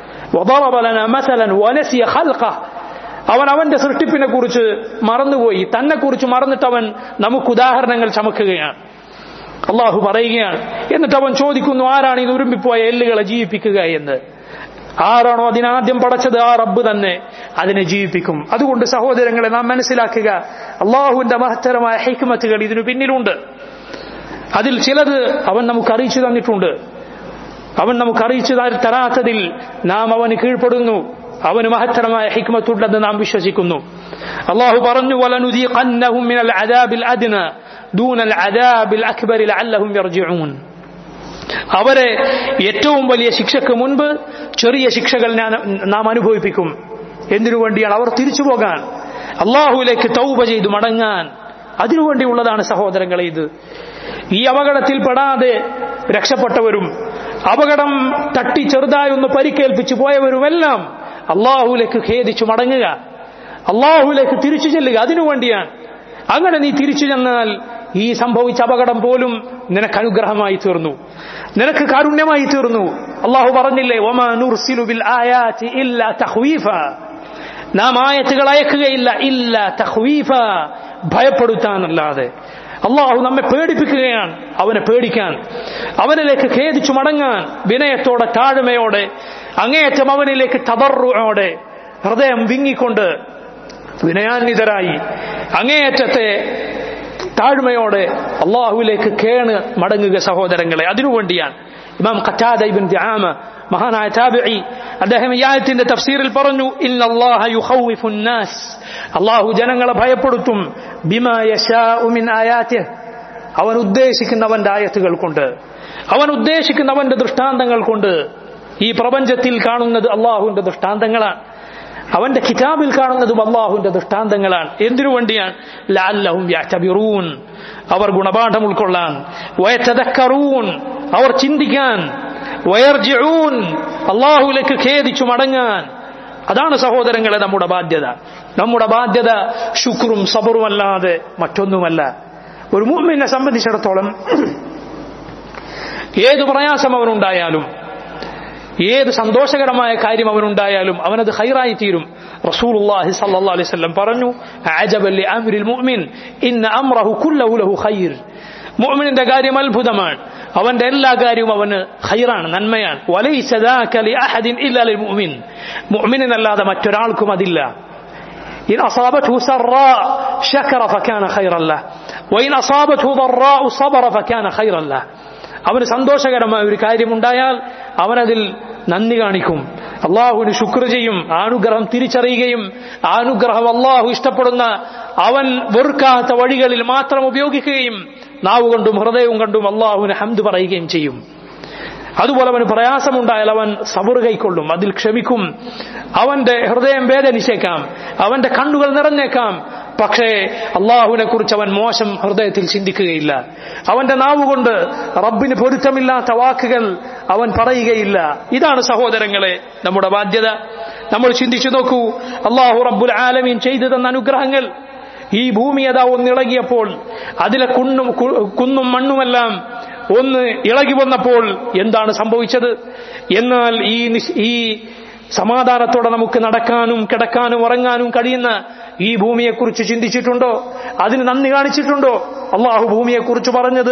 അവൻ അവന്റെ സൃഷ്ടിപ്പിനെ കുറിച്ച് മറന്നുപോയി തന്നെ കുറിച്ച് മറന്നിട്ട് അവൻ നമുക്ക് ഉദാഹരണങ്ങൾ ചമക്കുകയാണ് അള്ളാഹു പറയുകയാണ് എന്നിട്ട് അവൻ ചോദിക്കുന്നു ആരാണ് ഇത് ഉരുമ്പിപ്പോയ എല്ലുകളെ ജീവിപ്പിക്കുക എന്ന് ആരാണോ അതിനാദ്യം പടച്ചത് ആ റബ്ബ് തന്നെ അതിനെ ജീവിപ്പിക്കും അതുകൊണ്ട് സഹോദരങ്ങളെ നാം മനസ്സിലാക്കുക അള്ളാഹുവിന്റെ മഹത്തരമായ ഹൈക്കുമത്തുകൾ ഇതിനു പിന്നിലുണ്ട് അതിൽ ചിലത് അവൻ നമുക്ക് അറിയിച്ചു തന്നിട്ടുണ്ട് അവൻ നമുക്ക് അറിയിച്ചു തരാത്തതിൽ നാം അവന് കീഴ്പ്പെടുന്നു അവന് മഹത്തരമായ ഹിക്മത്തുണ്ടെന്ന് നാം വിശ്വസിക്കുന്നു അള്ളാഹു പറഞ്ഞു വലനുദീഖന്നഹും മിനൽ അദാബിൽ അദ്ന ദൂനൽ അദാബിൽ അക്ബർ ലഅല്ലഹും യർജിഊൻ അവരെ ഏറ്റവും വലിയ ശിക്ഷക്ക് മുൻപ് ചെറിയ ശിക്ഷകൾ നാം അനുഭവിപ്പിക്കും എന്തിനു വേണ്ടിയാണ് അവർ തിരിച്ചു പോകാൻ അള്ളാഹുവിലേക്ക് തൗബ ചെയ്തു മടങ്ങാൻ അതിനുവേണ്ടിയുള്ളതാണ് സഹോദരങ്ങളെ ഇത് ഈ അപകടത്തിൽ പെടാതെ രക്ഷപ്പെട്ടവരും അപകടം തട്ടി ചെറുതായി ഒന്ന് പരിക്കേൽപ്പിച്ചു പോയവരുമെല്ലാം അള്ളാഹുലേക്ക് ഖേദിച്ചു മടങ്ങുക അള്ളാഹുലേക്ക് തിരിച്ചു ചെല്ലുക അതിനുവേണ്ടിയാണ് അങ്ങനെ നീ തിരിച്ചു ചെന്നാൽ ഈ സംഭവിച്ച അപകടം പോലും നിനക്ക് അനുഗ്രഹമായി തീർന്നു നിനക്ക് കാരുണ്യമായി തീർന്നു അള്ളാഹു പറഞ്ഞില്ലേ ഒമാ നുർസിലു ബിൽ ആയാതി ഇല്ല തഹ്വീഫ നാം ആയത്തുകൾ അയക്കുകയില്ല ഇല്ല തഹ്വീഫ ഭയപ്പെടുത്താനല്ലാതെ അള്ളാഹു നമ്മെ പേടിപ്പിക്കുകയാണ് അവനെ പേടിക്കാൻ അവനിലേക്ക് ഖേദിച്ചു മടങ്ങാൻ വിനയത്തോടെ താഴ്മയോടെ അങ്ങേയറ്റം അവനിലേക്ക് തതറുയോടെ ഹൃദയം വിങ്ങിക്കൊണ്ട് വിനയാന്വിതരായി അങ്ങേയറ്റത്തെ താഴ്മയോടെ അള്ളാഹുവിലേക്ക് കേണ് മടങ്ങുക സഹോദരങ്ങളെ അതിനുവേണ്ടിയാണ് ഇമാം ഖറ്റാദ ഇബ്ൻ ദുആമ മഹാനായ താബിഈ അദ്ദേഹം ഈ ആയത്തിന്റെ തഫ്സീറിൽ പറഞ്ഞു ഇന്നല്ലാഹ യുഖൗവിഫു നാസ് അള്ളാഹു ജനങ്ങളെ ഭയപ്പെടുത്തും ബിമാ യശാഉ മിൻ ആയാതിഹ് അവൻ ഉദ്ദേശിക്കുന്നവന്റെ ആയത്തുകൾ കൊണ്ട് അവൻ ഉദ്ദേശിക്കുന്നവന്റെ ദൃഷ്ടാന്തങ്ങൾ കൊണ്ട് ഈ പ്രപഞ്ചത്തിൽ കാണുന്നത് അള്ളാഹുവിന്റെ ദൃഷ്ടാന്തങ്ങളാണ് അവന്റെ കിതാബിൽ കാണുന്നതും അള്ളാഹുവിന്റെ ദൃഷ്ടാന്തങ്ങളാണ് എന്തിനു വേണ്ടിയാണ് ലാല്ലഹും യാറ്റബിറൂൻ അവർ ഗുണപാഠം ഉൾക്കൊള്ളാൻ വയറ്റതക്കറൂൻ അവർ ചിന്തിക്കാൻ വയർജിഊൻ അള്ളാഹുലേക്ക് ഖേദിച്ചു മടങ്ങാൻ അതാണ് സഹോദരങ്ങളെ നമ്മുടെ ബാധ്യത നമ്മുടെ ബാധ്യത ശുക്രും സബറും അല്ലാതെ മറ്റൊന്നുമല്ല ഒരു മുമ്മിനെ സംബന്ധിച്ചിടത്തോളം ഏത് പ്രയാസം അവനുണ്ടായാലും ഏത് സന്തോഷകരമായ കാര്യം അവനുണ്ടായാലും അവനത് ഹൈറായി തീരും റസൂലുള്ളാഹി സല്ലല്ലാഹു അലൈഹി വസല്ലം പറഞ്ഞു അജബൻ ലി അംരിൽ മുഅ്മിൻ ഇന്ന അംറഹു കുല്ലഹു ലഹു ഖൈർ മുഅ്മിനിന്റെ കാര്യം അത്ഭുതമാണ് അവന്റെ എല്ലാ കാര്യവും അവന് ഖൈറാണ് നന്മയാണ് വലൈസ ദാക ലി അഹദിൻ ഇല്ല ലിൽ മുഅ്മിൻ മുഅ്മിനല്ലാതെ മറ്റൊരാൾക്കും അതില്ല إن أصابته سراء شكر فكان خيرا له وإن أصابته ضراء صبر فكان خيرا له അവന് സന്തോഷകരമായ ഒരു കാര്യമുണ്ടായാൽ അവനതിൽ നന്ദി കാണിക്കും അള്ളാഹുവിന് ശുക്ർ ചെയ്യും ആനുഗ്രഹം തിരിച്ചറിയുകയും ആനുഗ്രഹം അള്ളാഹു ഇഷ്ടപ്പെടുന്ന അവൻ വെറുക്കാത്ത വഴികളിൽ മാത്രം ഉപയോഗിക്കുകയും നാവ് കൊണ്ടും ഹൃദയവും കണ്ടും അള്ളാഹുവിന് ഹംദ് പറയുകയും ചെയ്യും അതുപോലെ അവന് പ്രയാസമുണ്ടായാൽ അവൻ സബർ കൈക്കൊള്ളും അതിൽ ക്ഷമിക്കും അവന്റെ ഹൃദയം വേദനിച്ചേക്കാം അവന്റെ കണ്ണുകൾ നിറഞ്ഞേക്കാം പക്ഷേ അള്ളാഹുവിനെ കുറിച്ച് അവൻ മോശം ഹൃദയത്തിൽ ചിന്തിക്കുകയില്ല അവന്റെ നാവുകൊണ്ട് റബ്ബിന് പൊരുത്തമില്ലാത്ത വാക്കുകൾ അവൻ പറയുകയില്ല ഇതാണ് സഹോദരങ്ങളെ നമ്മുടെ ബാധ്യത നമ്മൾ ചിന്തിച്ചു നോക്കൂ അള്ളാഹു റബ്ബുൽ ആലമീൻ ചെയ്തു തന്ന അനുഗ്രഹങ്ങൾ ഈ ഭൂമി അതാ ഒന്നിളകിയപ്പോൾ അതിലെ കുണ്ണും കുന്നും മണ്ണുമെല്ലാം ഒന്ന് ഇളകി വന്നപ്പോൾ എന്താണ് സംഭവിച്ചത് എന്നാൽ ഈ ഈ സമാധാനത്തോടെ നമുക്ക് നടക്കാനും കിടക്കാനും ഉറങ്ങാനും കഴിയുന്ന ഈ ഭൂമിയെക്കുറിച്ച് ചിന്തിച്ചിട്ടുണ്ടോ അതിന് നന്ദി കാണിച്ചിട്ടുണ്ടോ അള്ളാഹു ഭൂമിയെക്കുറിച്ച് പറഞ്ഞത്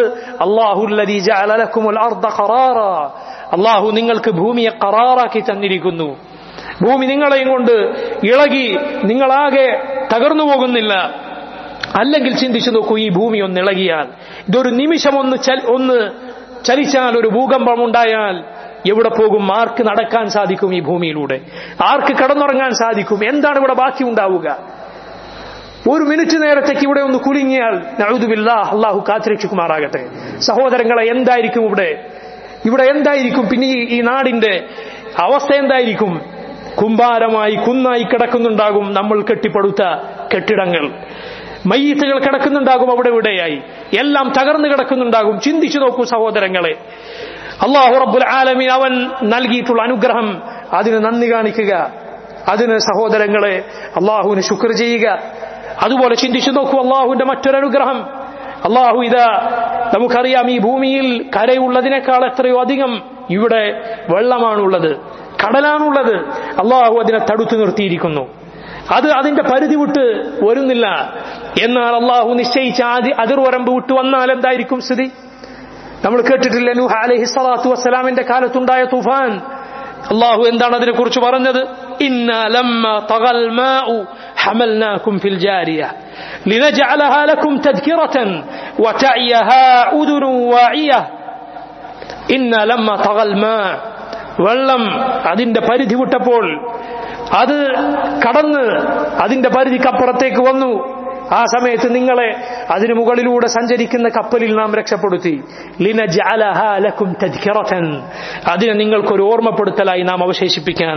അള്ളാഹു നിങ്ങൾക്ക് ഭൂമിയെ കറാറാക്കി തന്നിരിക്കുന്നു ഭൂമി നിങ്ങളെയും കൊണ്ട് ഇളകി നിങ്ങളാകെ തകർന്നു പോകുന്നില്ല അല്ലെങ്കിൽ ചിന്തിച്ചു നോക്കൂ ഈ ഭൂമി ഒന്ന് ഇളകിയാൽ ഇതൊരു നിമിഷം ഒന്ന് ഒന്ന് ചലിച്ചാൽ ഒരു ഭൂകമ്പം ഉണ്ടായാൽ എവിടെ പോകും ആർക്ക് നടക്കാൻ സാധിക്കും ഈ ഭൂമിയിലൂടെ ആർക്ക് കടന്നുറങ്ങാൻ സാധിക്കും എന്താണ് ഇവിടെ ബാക്കി ഉണ്ടാവുക ഒരു മിനിറ്റ് നേരത്തേക്ക് ഇവിടെ ഒന്ന് കുലുങ്ങിയാൽ നഴുതുമില്ല അള്ളാഹു കാത്തിരക്ഷിക്കുമാറാകട്ടെ സഹോദരങ്ങളെ എന്തായിരിക്കും ഇവിടെ ഇവിടെ എന്തായിരിക്കും പിന്നെ ഈ നാടിന്റെ അവസ്ഥ എന്തായിരിക്കും കുമ്പാരമായി കുന്നായി കിടക്കുന്നുണ്ടാകും നമ്മൾ കെട്ടിപ്പടുത്ത കെട്ടിടങ്ങൾ മയ്യത്തുകൾ കിടക്കുന്നുണ്ടാകും അവിടെ ഇവിടെയായി എല്ലാം തകർന്നു കിടക്കുന്നുണ്ടാകും ചിന്തിച്ചു നോക്കൂ സഹോദരങ്ങളെ അള്ളാഹു റബ്ബുൽ ആലമീൻ അവൻ നൽകിയിട്ടുള്ള അനുഗ്രഹം അതിന് നന്ദി കാണിക്കുക അതിന് സഹോദരങ്ങളെ അള്ളാഹുവിന് ശുക്ർ ചെയ്യുക അതുപോലെ ചിന്തിച്ചു നോക്കൂ അള്ളാഹുവിന്റെ മറ്റൊരനുഗ്രഹം അള്ളാഹു ഇതാ നമുക്കറിയാം ഈ ഭൂമിയിൽ കരയുള്ളതിനേക്കാൾ എത്രയോ അധികം ഇവിടെ വെള്ളമാണുള്ളത് കടലാണുള്ളത് അള്ളാഹു അതിനെ തടുത്തു നിർത്തിയിരിക്കുന്നു അത് അതിന്റെ പരിധി വിട്ട് വരുന്നില്ല എന്നാൽ അള്ളാഹു നിശ്ചയിച്ച ആദ്യ അതിർവരമ്പ് വിട്ട് വന്നാൽ എന്തായിരിക്കും സ്ഥിതി നമ്മൾ കേട്ടിട്ടില്ല നൂഹ അലൈഹി സ്വലാത്തു വസ്സലാമിന്റെ കാലത്തുണ്ടായ തുഫാൻ അള്ളാഹു എന്താണ് അതിനെക്കുറിച്ച് പറഞ്ഞത് ഇന്ന ലമ്മ തഗൽ മാഉ حملناكم في الجارية لنجعلها لكم تذكرة وتعيها أذن واعية إن لما طغى الماء വെള്ളം അതിന്റെ പരിധി വിട്ടപ്പോൾ അത് കടന്ന് അതിന്റെ പരിധിക്കപ്പുറത്തേക്ക് വന്നു ആ സമയത്ത് നിങ്ങളെ അതിനു മുകളിലൂടെ സഞ്ചരിക്കുന്ന കപ്പലിൽ നാം രക്ഷപ്പെടുത്തി ലക്കും അതിനെ നിങ്ങൾക്കൊരു ഓർമ്മപ്പെടുത്തലായി നാം അവശേഷിപ്പിക്കാൻ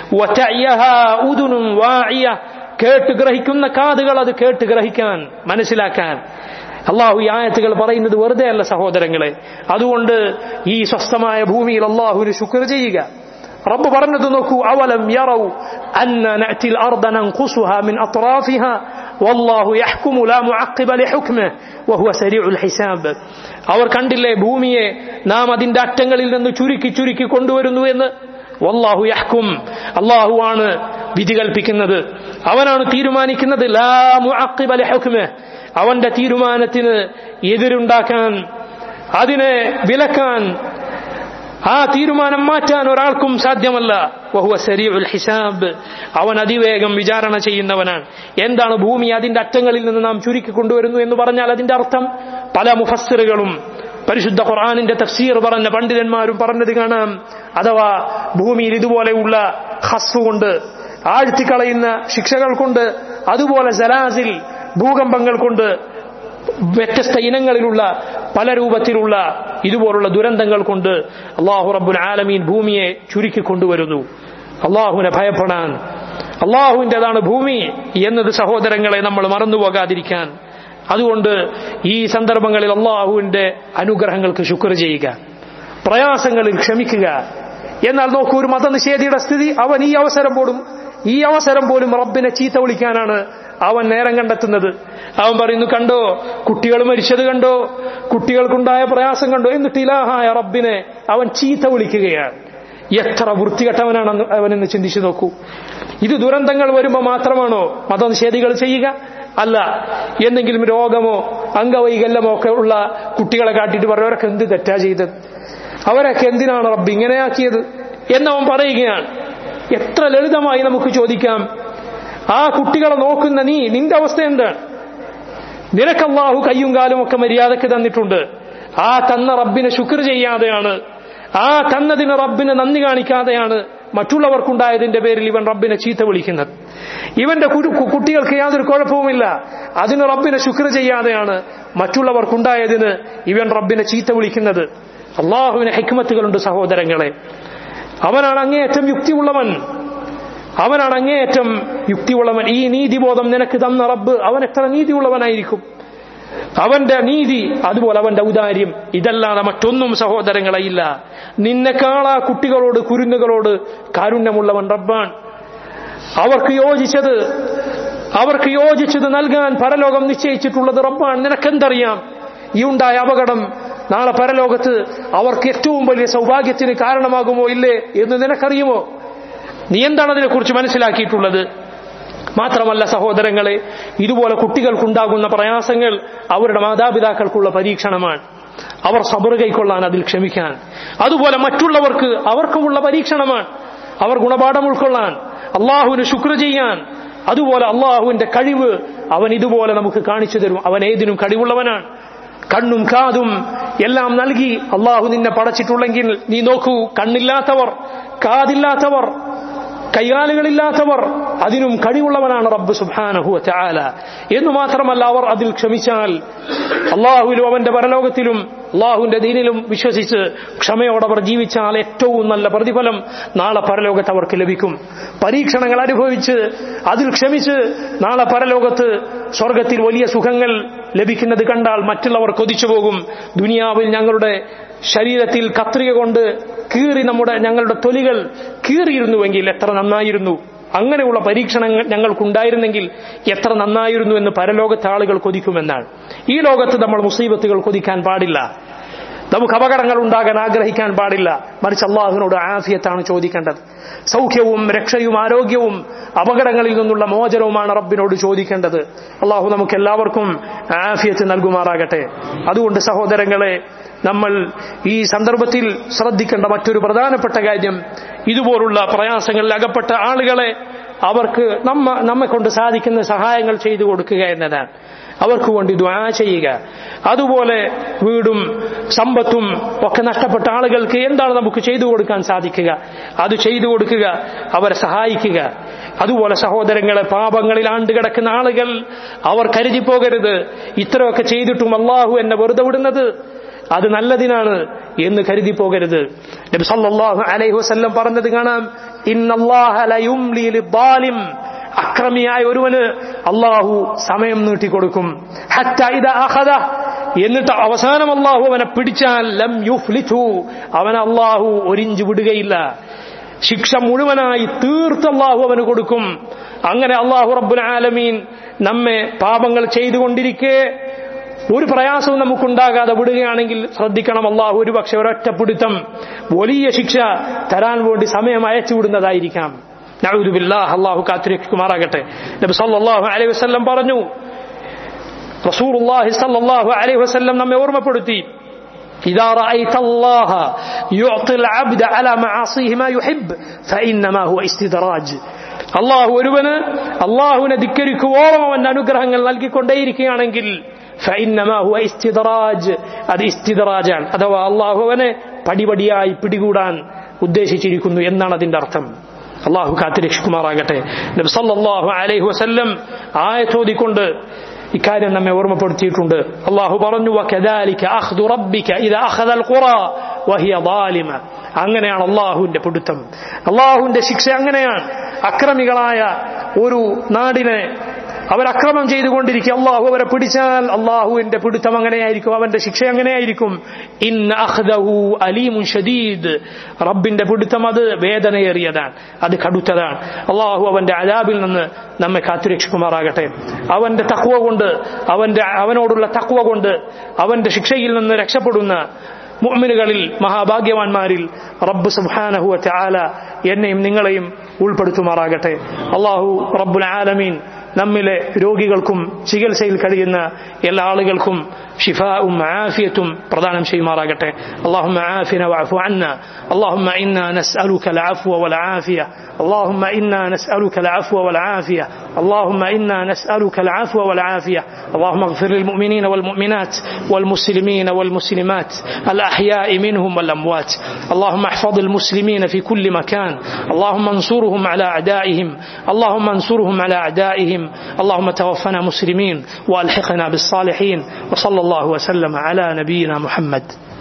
കേട്ട് ഗ്രഹിക്കുന്ന കാതുകൾ അത് കേട്ട് ഗ്രഹിക്കാൻ മനസ്സിലാക്കാൻ അള്ളാഹു ഈ ആയത്തുകൾ പറയുന്നത് വെറുതെ അല്ല സഹോദരങ്ങളെ അതുകൊണ്ട് ഈ സ്വസ്ഥമായ ഭൂമിയിൽ അള്ളാഹുവിന് ശുക്ർ ചെയ്യുക റബ്ബ് പറഞ്ഞത് നോക്കൂ അവലം യറൗ അന്ന നഅതിൽ അർദ നൻഖുസുഹാ മിൻ അത്റാഫിഹാ വല്ലാഹു യഹ്കുമു ലാ മുഅഖിബ ലിഹുക്മിഹി വഹുവ സരീഉൽ ഹിസാബ് അവർ കണ്ടില്ലേ ഭൂമിയെ നാം അതിന്റെ അറ്റങ്ങളിൽ നിന്ന് ചുരുക്കി ചുരുക്കി കൊണ്ടുവരുന്നു എന്ന് വല്ലാഹു യഹ്കും അള്ളാഹു ആണ് വിധി കൽപ്പിക്കുന്നത് അവനാണ് തീരുമാനിക്കുന്നത് ലാ മുഅഖിബ ലിഹുക്മിഹി അവന്റെ തീരുമാനത്തിന് എതിരുണ്ടാക്കാൻ അതിനെ വിലക്കാൻ ആ തീരുമാനം മാറ്റാൻ ഒരാൾക്കും സാധ്യമല്ല വഹുവ സരീഉൽ ഹിസാബ് അവൻ അതിവേഗം വിചാരണ ചെയ്യുന്നവനാണ് എന്താണ് ഭൂമി അതിന്റെ അറ്റങ്ങളിൽ നിന്ന് നാം ചുരുക്കി കൊണ്ടുവരുന്നു എന്ന് പറഞ്ഞാൽ അതിന്റെ അർത്ഥം പല മുഫസ്സിറുകളും പരിശുദ്ധ ഖുർആാനിന്റെ തഫ്സീർ പറഞ്ഞ പണ്ഡിതന്മാരും പറഞ്ഞത് കാണാം അഥവാ ഭൂമിയിൽ ഇതുപോലെയുള്ള ഹസ്ഫ് കൊണ്ട് ആഴ്ത്തിക്കളയുന്ന ശിക്ഷകൾ കൊണ്ട് അതുപോലെ ജലാസിൽ ഭൂകമ്പങ്ങൾ കൊണ്ട് വ്യത്യസ്ത ഇനങ്ങളിലുള്ള പല രൂപത്തിലുള്ള ഇതുപോലുള്ള ദുരന്തങ്ങൾ കൊണ്ട് അള്ളാഹു റബ്ബുൽ ആലമീൻ ഭൂമിയെ ചുരുക്കി കൊണ്ടുവരുന്നു അള്ളാഹുവിനെ ഭയപ്പെടാൻ അള്ളാഹുവിൻ്റെതാണ് ഭൂമി എന്നത് സഹോദരങ്ങളെ നമ്മൾ മറന്നുപോകാതിരിക്കാൻ അതുകൊണ്ട് ഈ സന്ദർഭങ്ങളിൽ അള്ളാഹുവിന്റെ അനുഗ്രഹങ്ങൾക്ക് ശുക്ർ ചെയ്യുക പ്രയാസങ്ങളിൽ ക്ഷമിക്കുക എന്നാൽ നോക്കൂ ഒരു മതനിഷേധിയുടെ സ്ഥിതി അവൻ ഈ അവസരം പോലും ഈ അവസരം പോലും റബ്ബിനെ ചീത്ത വിളിക്കാനാണ് അവൻ നേരം കണ്ടെത്തുന്നത് അവൻ പറയുന്നു കണ്ടോ കുട്ടികൾ മരിച്ചത് കണ്ടോ കുട്ടികൾക്കുണ്ടായ പ്രയാസം കണ്ടോ എന്നിട്ട് ഇലാഹായ റബ്ബിനെ അവൻ ചീത്ത വിളിക്കുകയാണ് എത്ര വൃത്തികെട്ടവനാണെന്ന് അവനെന്ന് ചിന്തിച്ചു നോക്കൂ ഇത് ദുരന്തങ്ങൾ വരുമ്പോൾ മാത്രമാണോ മതനിഷേധികൾ ചെയ്യുക അല്ല എന്തെങ്കിലും രോഗമോ അംഗവൈകല്യമോ ഒക്കെ ഉള്ള കുട്ടികളെ കാട്ടിയിട്ട് പറയവരൊക്കെ എന്ത് തെറ്റാ ചെയ്തത് അവരൊക്കെ എന്തിനാണ് റബ്ബ് ഇങ്ങനെയാക്കിയത് എന്നവൻ പറയുകയാണ് എത്ര ലളിതമായി നമുക്ക് ചോദിക്കാം ആ കുട്ടികളെ നോക്കുന്ന നീ നിന്റെ അവസ്ഥ എന്താണ് നിനക്കല്ലാഹു കയ്യും കാലും ഒക്കെ മര്യാദക്ക് തന്നിട്ടുണ്ട് ആ തന്ന റബ്ബിനെ ശുക്ർ ചെയ്യാതെയാണ് ആ തന്നതിന് റബ്ബിന് നന്ദി കാണിക്കാതെയാണ് മറ്റുള്ളവർക്കുണ്ടായതിന്റെ പേരിൽ ഇവൻ റബ്ബിനെ ചീത്ത വിളിക്കുന്നത് ഇവന്റെ കുട്ടികൾക്ക് യാതൊരു കുഴപ്പവുമില്ല അതിന് റബ്ബിനെ ശുക്ർ ചെയ്യാതെയാണ് മറ്റുള്ളവർക്കുണ്ടായതിന് ഇവൻ റബ്ബിനെ ചീത്ത വിളിക്കുന്നത് അള്ളാഹുവിന് ഹെക്മത്തുകളുണ്ട് സഹോദരങ്ങളെ അവനാണ് അങ്ങേയറ്റം യുക്തിയുള്ളവൻ അവനാണ് അങ്ങേയറ്റം യുക്തിയുള്ളവൻ ഈ നീതിബോധം നിനക്ക് തന്ന റബ്ബ് അവൻ എത്ര നീതിയുള്ളവനായിരിക്കും അവന്റെ നീതി അതുപോലെ അവന്റെ ഔദാര്യം ഇതല്ലാതെ മറ്റൊന്നും സഹോദരങ്ങളെ ഇല്ല നിന്നെക്കാൾ ആ കുട്ടികളോട് കുരുന്നുകളോട് കാരുണ്യമുള്ളവൻ റബ്ബാൻ അവർക്ക് യോജിച്ചത് അവർക്ക് യോജിച്ചത് നൽകാൻ പരലോകം നിശ്ചയിച്ചിട്ടുള്ളത് റബ്ബാൻ നിനക്കെന്തറിയാം ഈ ഉണ്ടായ അപകടം നാളെ പരലോകത്ത് അവർക്ക് ഏറ്റവും വലിയ സൗഭാഗ്യത്തിന് കാരണമാകുമോ ഇല്ലേ എന്ന് നിനക്കറിയുമോ നീ എന്താണ് അതിനെക്കുറിച്ച് മനസ്സിലാക്കിയിട്ടുള്ളത് മാത്രമല്ല സഹോദരങ്ങളെ ഇതുപോലെ കുട്ടികൾക്കുണ്ടാകുന്ന പ്രയാസങ്ങൾ അവരുടെ മാതാപിതാക്കൾക്കുള്ള പരീക്ഷണമാണ് അവർ സബർ കൈക്കൊള്ളാൻ അതിൽ ക്ഷമിക്കാൻ അതുപോലെ മറ്റുള്ളവർക്ക് അവർക്കുമുള്ള പരീക്ഷണമാണ് അവർ ഗുണപാഠം ഉൾക്കൊള്ളാൻ അള്ളാഹുവിന് ശുക്ർ ചെയ്യാൻ അതുപോലെ അള്ളാഹുവിന്റെ കഴിവ് അവൻ ഇതുപോലെ നമുക്ക് കാണിച്ചു തരും അവൻ ഏതിനും കഴിവുള്ളവനാണ് കണ്ണും കാതും എല്ലാം നൽകി അള്ളാഹു നിന്നെ പടച്ചിട്ടുള്ളെങ്കിൽ നീ നോക്കൂ കണ്ണില്ലാത്തവർ കാതില്ലാത്തവർ കൈകാലുകളില്ലാത്തവർ അതിനും കഴിവുള്ളവനാണ് റബ്ബ് സുബാനഹു ചാല എന്നു മാത്രമല്ല അവർ അതിൽ ക്ഷമിച്ചാൽ അള്ളാഹുവിലും അവന്റെ പരലോകത്തിലും അള്ളാഹുവിന്റെ ദീനിലും വിശ്വസിച്ച് ക്ഷമയോടെ അവർ ജീവിച്ചാൽ ഏറ്റവും നല്ല പ്രതിഫലം നാളെ പരലോകത്ത് അവർക്ക് ലഭിക്കും പരീക്ഷണങ്ങൾ അനുഭവിച്ച് അതിൽ ക്ഷമിച്ച് നാളെ പരലോകത്ത് സ്വർഗത്തിൽ വലിയ സുഖങ്ങൾ ലഭിക്കുന്നത് കണ്ടാൽ മറ്റുള്ളവർ കൊതിച്ചു പോകും ദുനിയാവിൽ ഞങ്ങളുടെ ശരീരത്തിൽ കത്രിക കൊണ്ട് കീറി നമ്മുടെ ഞങ്ങളുടെ തൊലികൾ കീറിയിരുന്നുവെങ്കിൽ എത്ര നന്നായിരുന്നു അങ്ങനെയുള്ള പരീക്ഷണങ്ങൾ ഞങ്ങൾക്കുണ്ടായിരുന്നെങ്കിൽ എത്ര നന്നായിരുന്നു എന്ന് പരലോകത്തെ ആളുകൾ കൊതിക്കുമെന്നാണ് ഈ ലോകത്ത് നമ്മൾ മുസീബത്തുകൾ കൊതിക്കാൻ പാടില്ല നമുക്ക് അപകടങ്ങൾ ഉണ്ടാകാൻ ആഗ്രഹിക്കാൻ പാടില്ല മറിച്ച് അള്ളാഹുവിനോട് ആഫിയത്താണ് ചോദിക്കേണ്ടത് സൗഖ്യവും രക്ഷയും ആരോഗ്യവും അപകടങ്ങളിൽ നിന്നുള്ള മോചനവുമാണ് റബ്ബിനോട് ചോദിക്കേണ്ടത് അള്ളാഹു നമുക്ക് എല്ലാവർക്കും ആഫിയത്ത് നൽകുമാറാകട്ടെ അതുകൊണ്ട് സഹോദരങ്ങളെ നമ്മൾ ഈ സന്ദർഭത്തിൽ ശ്രദ്ധിക്കേണ്ട മറ്റൊരു പ്രധാനപ്പെട്ട കാര്യം ഇതുപോലുള്ള പ്രയാസങ്ങളിൽ അകപ്പെട്ട ആളുകളെ അവർക്ക് നമ്മ നമ്മെ കൊണ്ട് സാധിക്കുന്ന സഹായങ്ങൾ ചെയ്തു കൊടുക്കുക എന്നതാണ് അവർക്ക് വേണ്ടി ദ്വാ ചെയ്യുക അതുപോലെ വീടും സമ്പത്തും ഒക്കെ നഷ്ടപ്പെട്ട ആളുകൾക്ക് എന്താണ് നമുക്ക് ചെയ്തു കൊടുക്കാൻ സാധിക്കുക അത് ചെയ്തു കൊടുക്കുക അവരെ സഹായിക്കുക അതുപോലെ സഹോദരങ്ങളെ പാപങ്ങളിൽ ആണ്ടുകിടക്കുന്ന ആളുകൾ അവർ കരുതി പോകരുത് ഇത്രയൊക്കെ ചെയ്തിട്ടും അള്ളാഹു എന്നെ വെറുതെ വിടുന്നത് അത് നല്ലതിനാണ് എന്ന് കരുതി പോകരുത് നബി സല്ലല്ലാഹു അലൈഹി വസല്ലം പറഞ്ഞത് കാണാം ഇന്നല്ലാഹ ലയുംലി ലിദ്ദാലിം അക്രമിയായ ഒരുവന് അള്ളാഹു സമയം നീട്ടിക്കൊടുക്കും ഹത്ത ഇത അഖദ എന്നിട്ട് അവസാനം അള്ളാഹു അവനെ പിടിച്ചാൽ ലം യുഫ്ലിഥു അവൻ അള്ളാഹു ഒരിഞ്ച് വിടുകയില്ല ശിക്ഷ മുഴുവനായി തീർത്ത് അള്ളാഹു അവന് കൊടുക്കും അങ്ങനെ അള്ളാഹു റബ്ബുൽ ആലമീൻ നമ്മെ പാപങ്ങൾ ചെയ്തുകൊണ്ടിരിക്കെ ഒരു പ്രയാസവും നമുക്കുണ്ടാകാതെ വിടുകയാണെങ്കിൽ ശ്രദ്ധിക്കണം അള്ളാഹു ഒരു പക്ഷെ ഒരൊറ്റ പിടുത്തം വലിയ ശിക്ഷ തരാൻ വേണ്ടി സമയം അയച്ചു വിടുന്നതായിരിക്കാം നഅൂദുബില്ലാഹ് അള്ളാഹു കാത്തിരക്കുമാറാകട്ടെ നബി സല്ലല്ലാഹു അലൈഹി വസല്ലം പറഞ്ഞു റസൂലുള്ളാഹി സല്ലല്ലാഹു അലൈഹി വസല്ലം നമ്മെ ഓർമ്മപ്പെടുത്തി إذا رأيت الله يعطي العبد على معاصيه ما يحب فإنما هو استدراج അള്ളാഹു ഒരുവന് അള്ളാഹുവിനെ ധിക്കരിക്കുവോളം അവന്റെ അനുഗ്രഹങ്ങൾ നൽകിക്കൊണ്ടേയിരിക്കുകയാണെങ്കിൽ അത് ഇസ്തിദറാജാണ് അഥവാ അള്ളാഹു അവനെ പടിപടിയായി പിടികൂടാൻ ഉദ്ദേശിച്ചിരിക്കുന്നു എന്നാണ് അതിന്റെ അർത്ഥം അള്ളാഹു കാത്തിരക്ഷിക്കുമാറാകട്ടെ നബി സല്ലല്ലാഹു അലൈഹി വസല്ലം ആയത്തോതിക്കൊണ്ട് ഇക്കാര്യം നമ്മെ ഓർമ്മപ്പെടുത്തിയിട്ടുണ്ട് അള്ളാഹു പറഞ്ഞു അങ്ങനെയാണ് അള്ളാഹുവിന്റെ പിടുത്തം അള്ളാഹുവിന്റെ ശിക്ഷ അങ്ങനെയാണ് അക്രമികളായ ഒരു നാടിനെ അവരക്രമം ചെയ്തുകൊണ്ടിരിക്കും അള്ളാഹു അവരെ പിടിച്ചാൽ അള്ളാഹുവിന്റെ പിടുത്തം അങ്ങനെയായിരിക്കും അവന്റെ ശിക്ഷ അങ്ങനെയായിരിക്കും ഇൻ അഖ്ദഹു അലീമുൻ ഷദീദ് റബ്ബിന്റെ പിടുത്തം അത് വേദനയേറിയതാണ് അത് കടുത്തതാണ് അള്ളാഹു അവന്റെ അലാബിൽ നിന്ന് നമ്മെ കാത്തുരക്ഷിക്കുമാറാകട്ടെ അവന്റെ തക്വ കൊണ്ട് അവന്റെ അവനോടുള്ള തക്വ കൊണ്ട് അവന്റെ ശിക്ഷയിൽ നിന്ന് രക്ഷപ്പെടുന്ന മുഅ്മിനുകളിൽ മഹാഭാഗ്യവാന്മാരിൽ റബ്ബ് സുബ്ഹാനഹു വതആല എന്നെയും നിങ്ങളെയും ഉൾപ്പെടുത്തുമാറാകട്ടെ അള്ളാഹു റബ്ബുൽ ആലമീൻ നമ്മിലെ രോഗികൾക്കും ചികിത്സയിൽ കഴിയുന്ന എല്ലാ ആളുകൾക്കും ഷിഫാവും ആഫിയത്തും പ്രദാനം ചെയ്യുമാറാകട്ടെ اللهم عافنا واعف عنا اللهم إنا نسألك العفو والعافية اللهم إنا نسألك العفو والعافية اللهم إنا نسألك العفو والعافية اللهم اغفر للمؤمنين والمؤمنات والمسلمين والمسلمات الأحياء منهم والأموات اللهم احفظ المسلمين في كل مكان اللهم انصرهم على أعدائهم اللهم انصرهم على أعدائهم اللهم توفنا مسلمين وألحقنا بالصالحين وصلى الله وسلم على نبينا محمد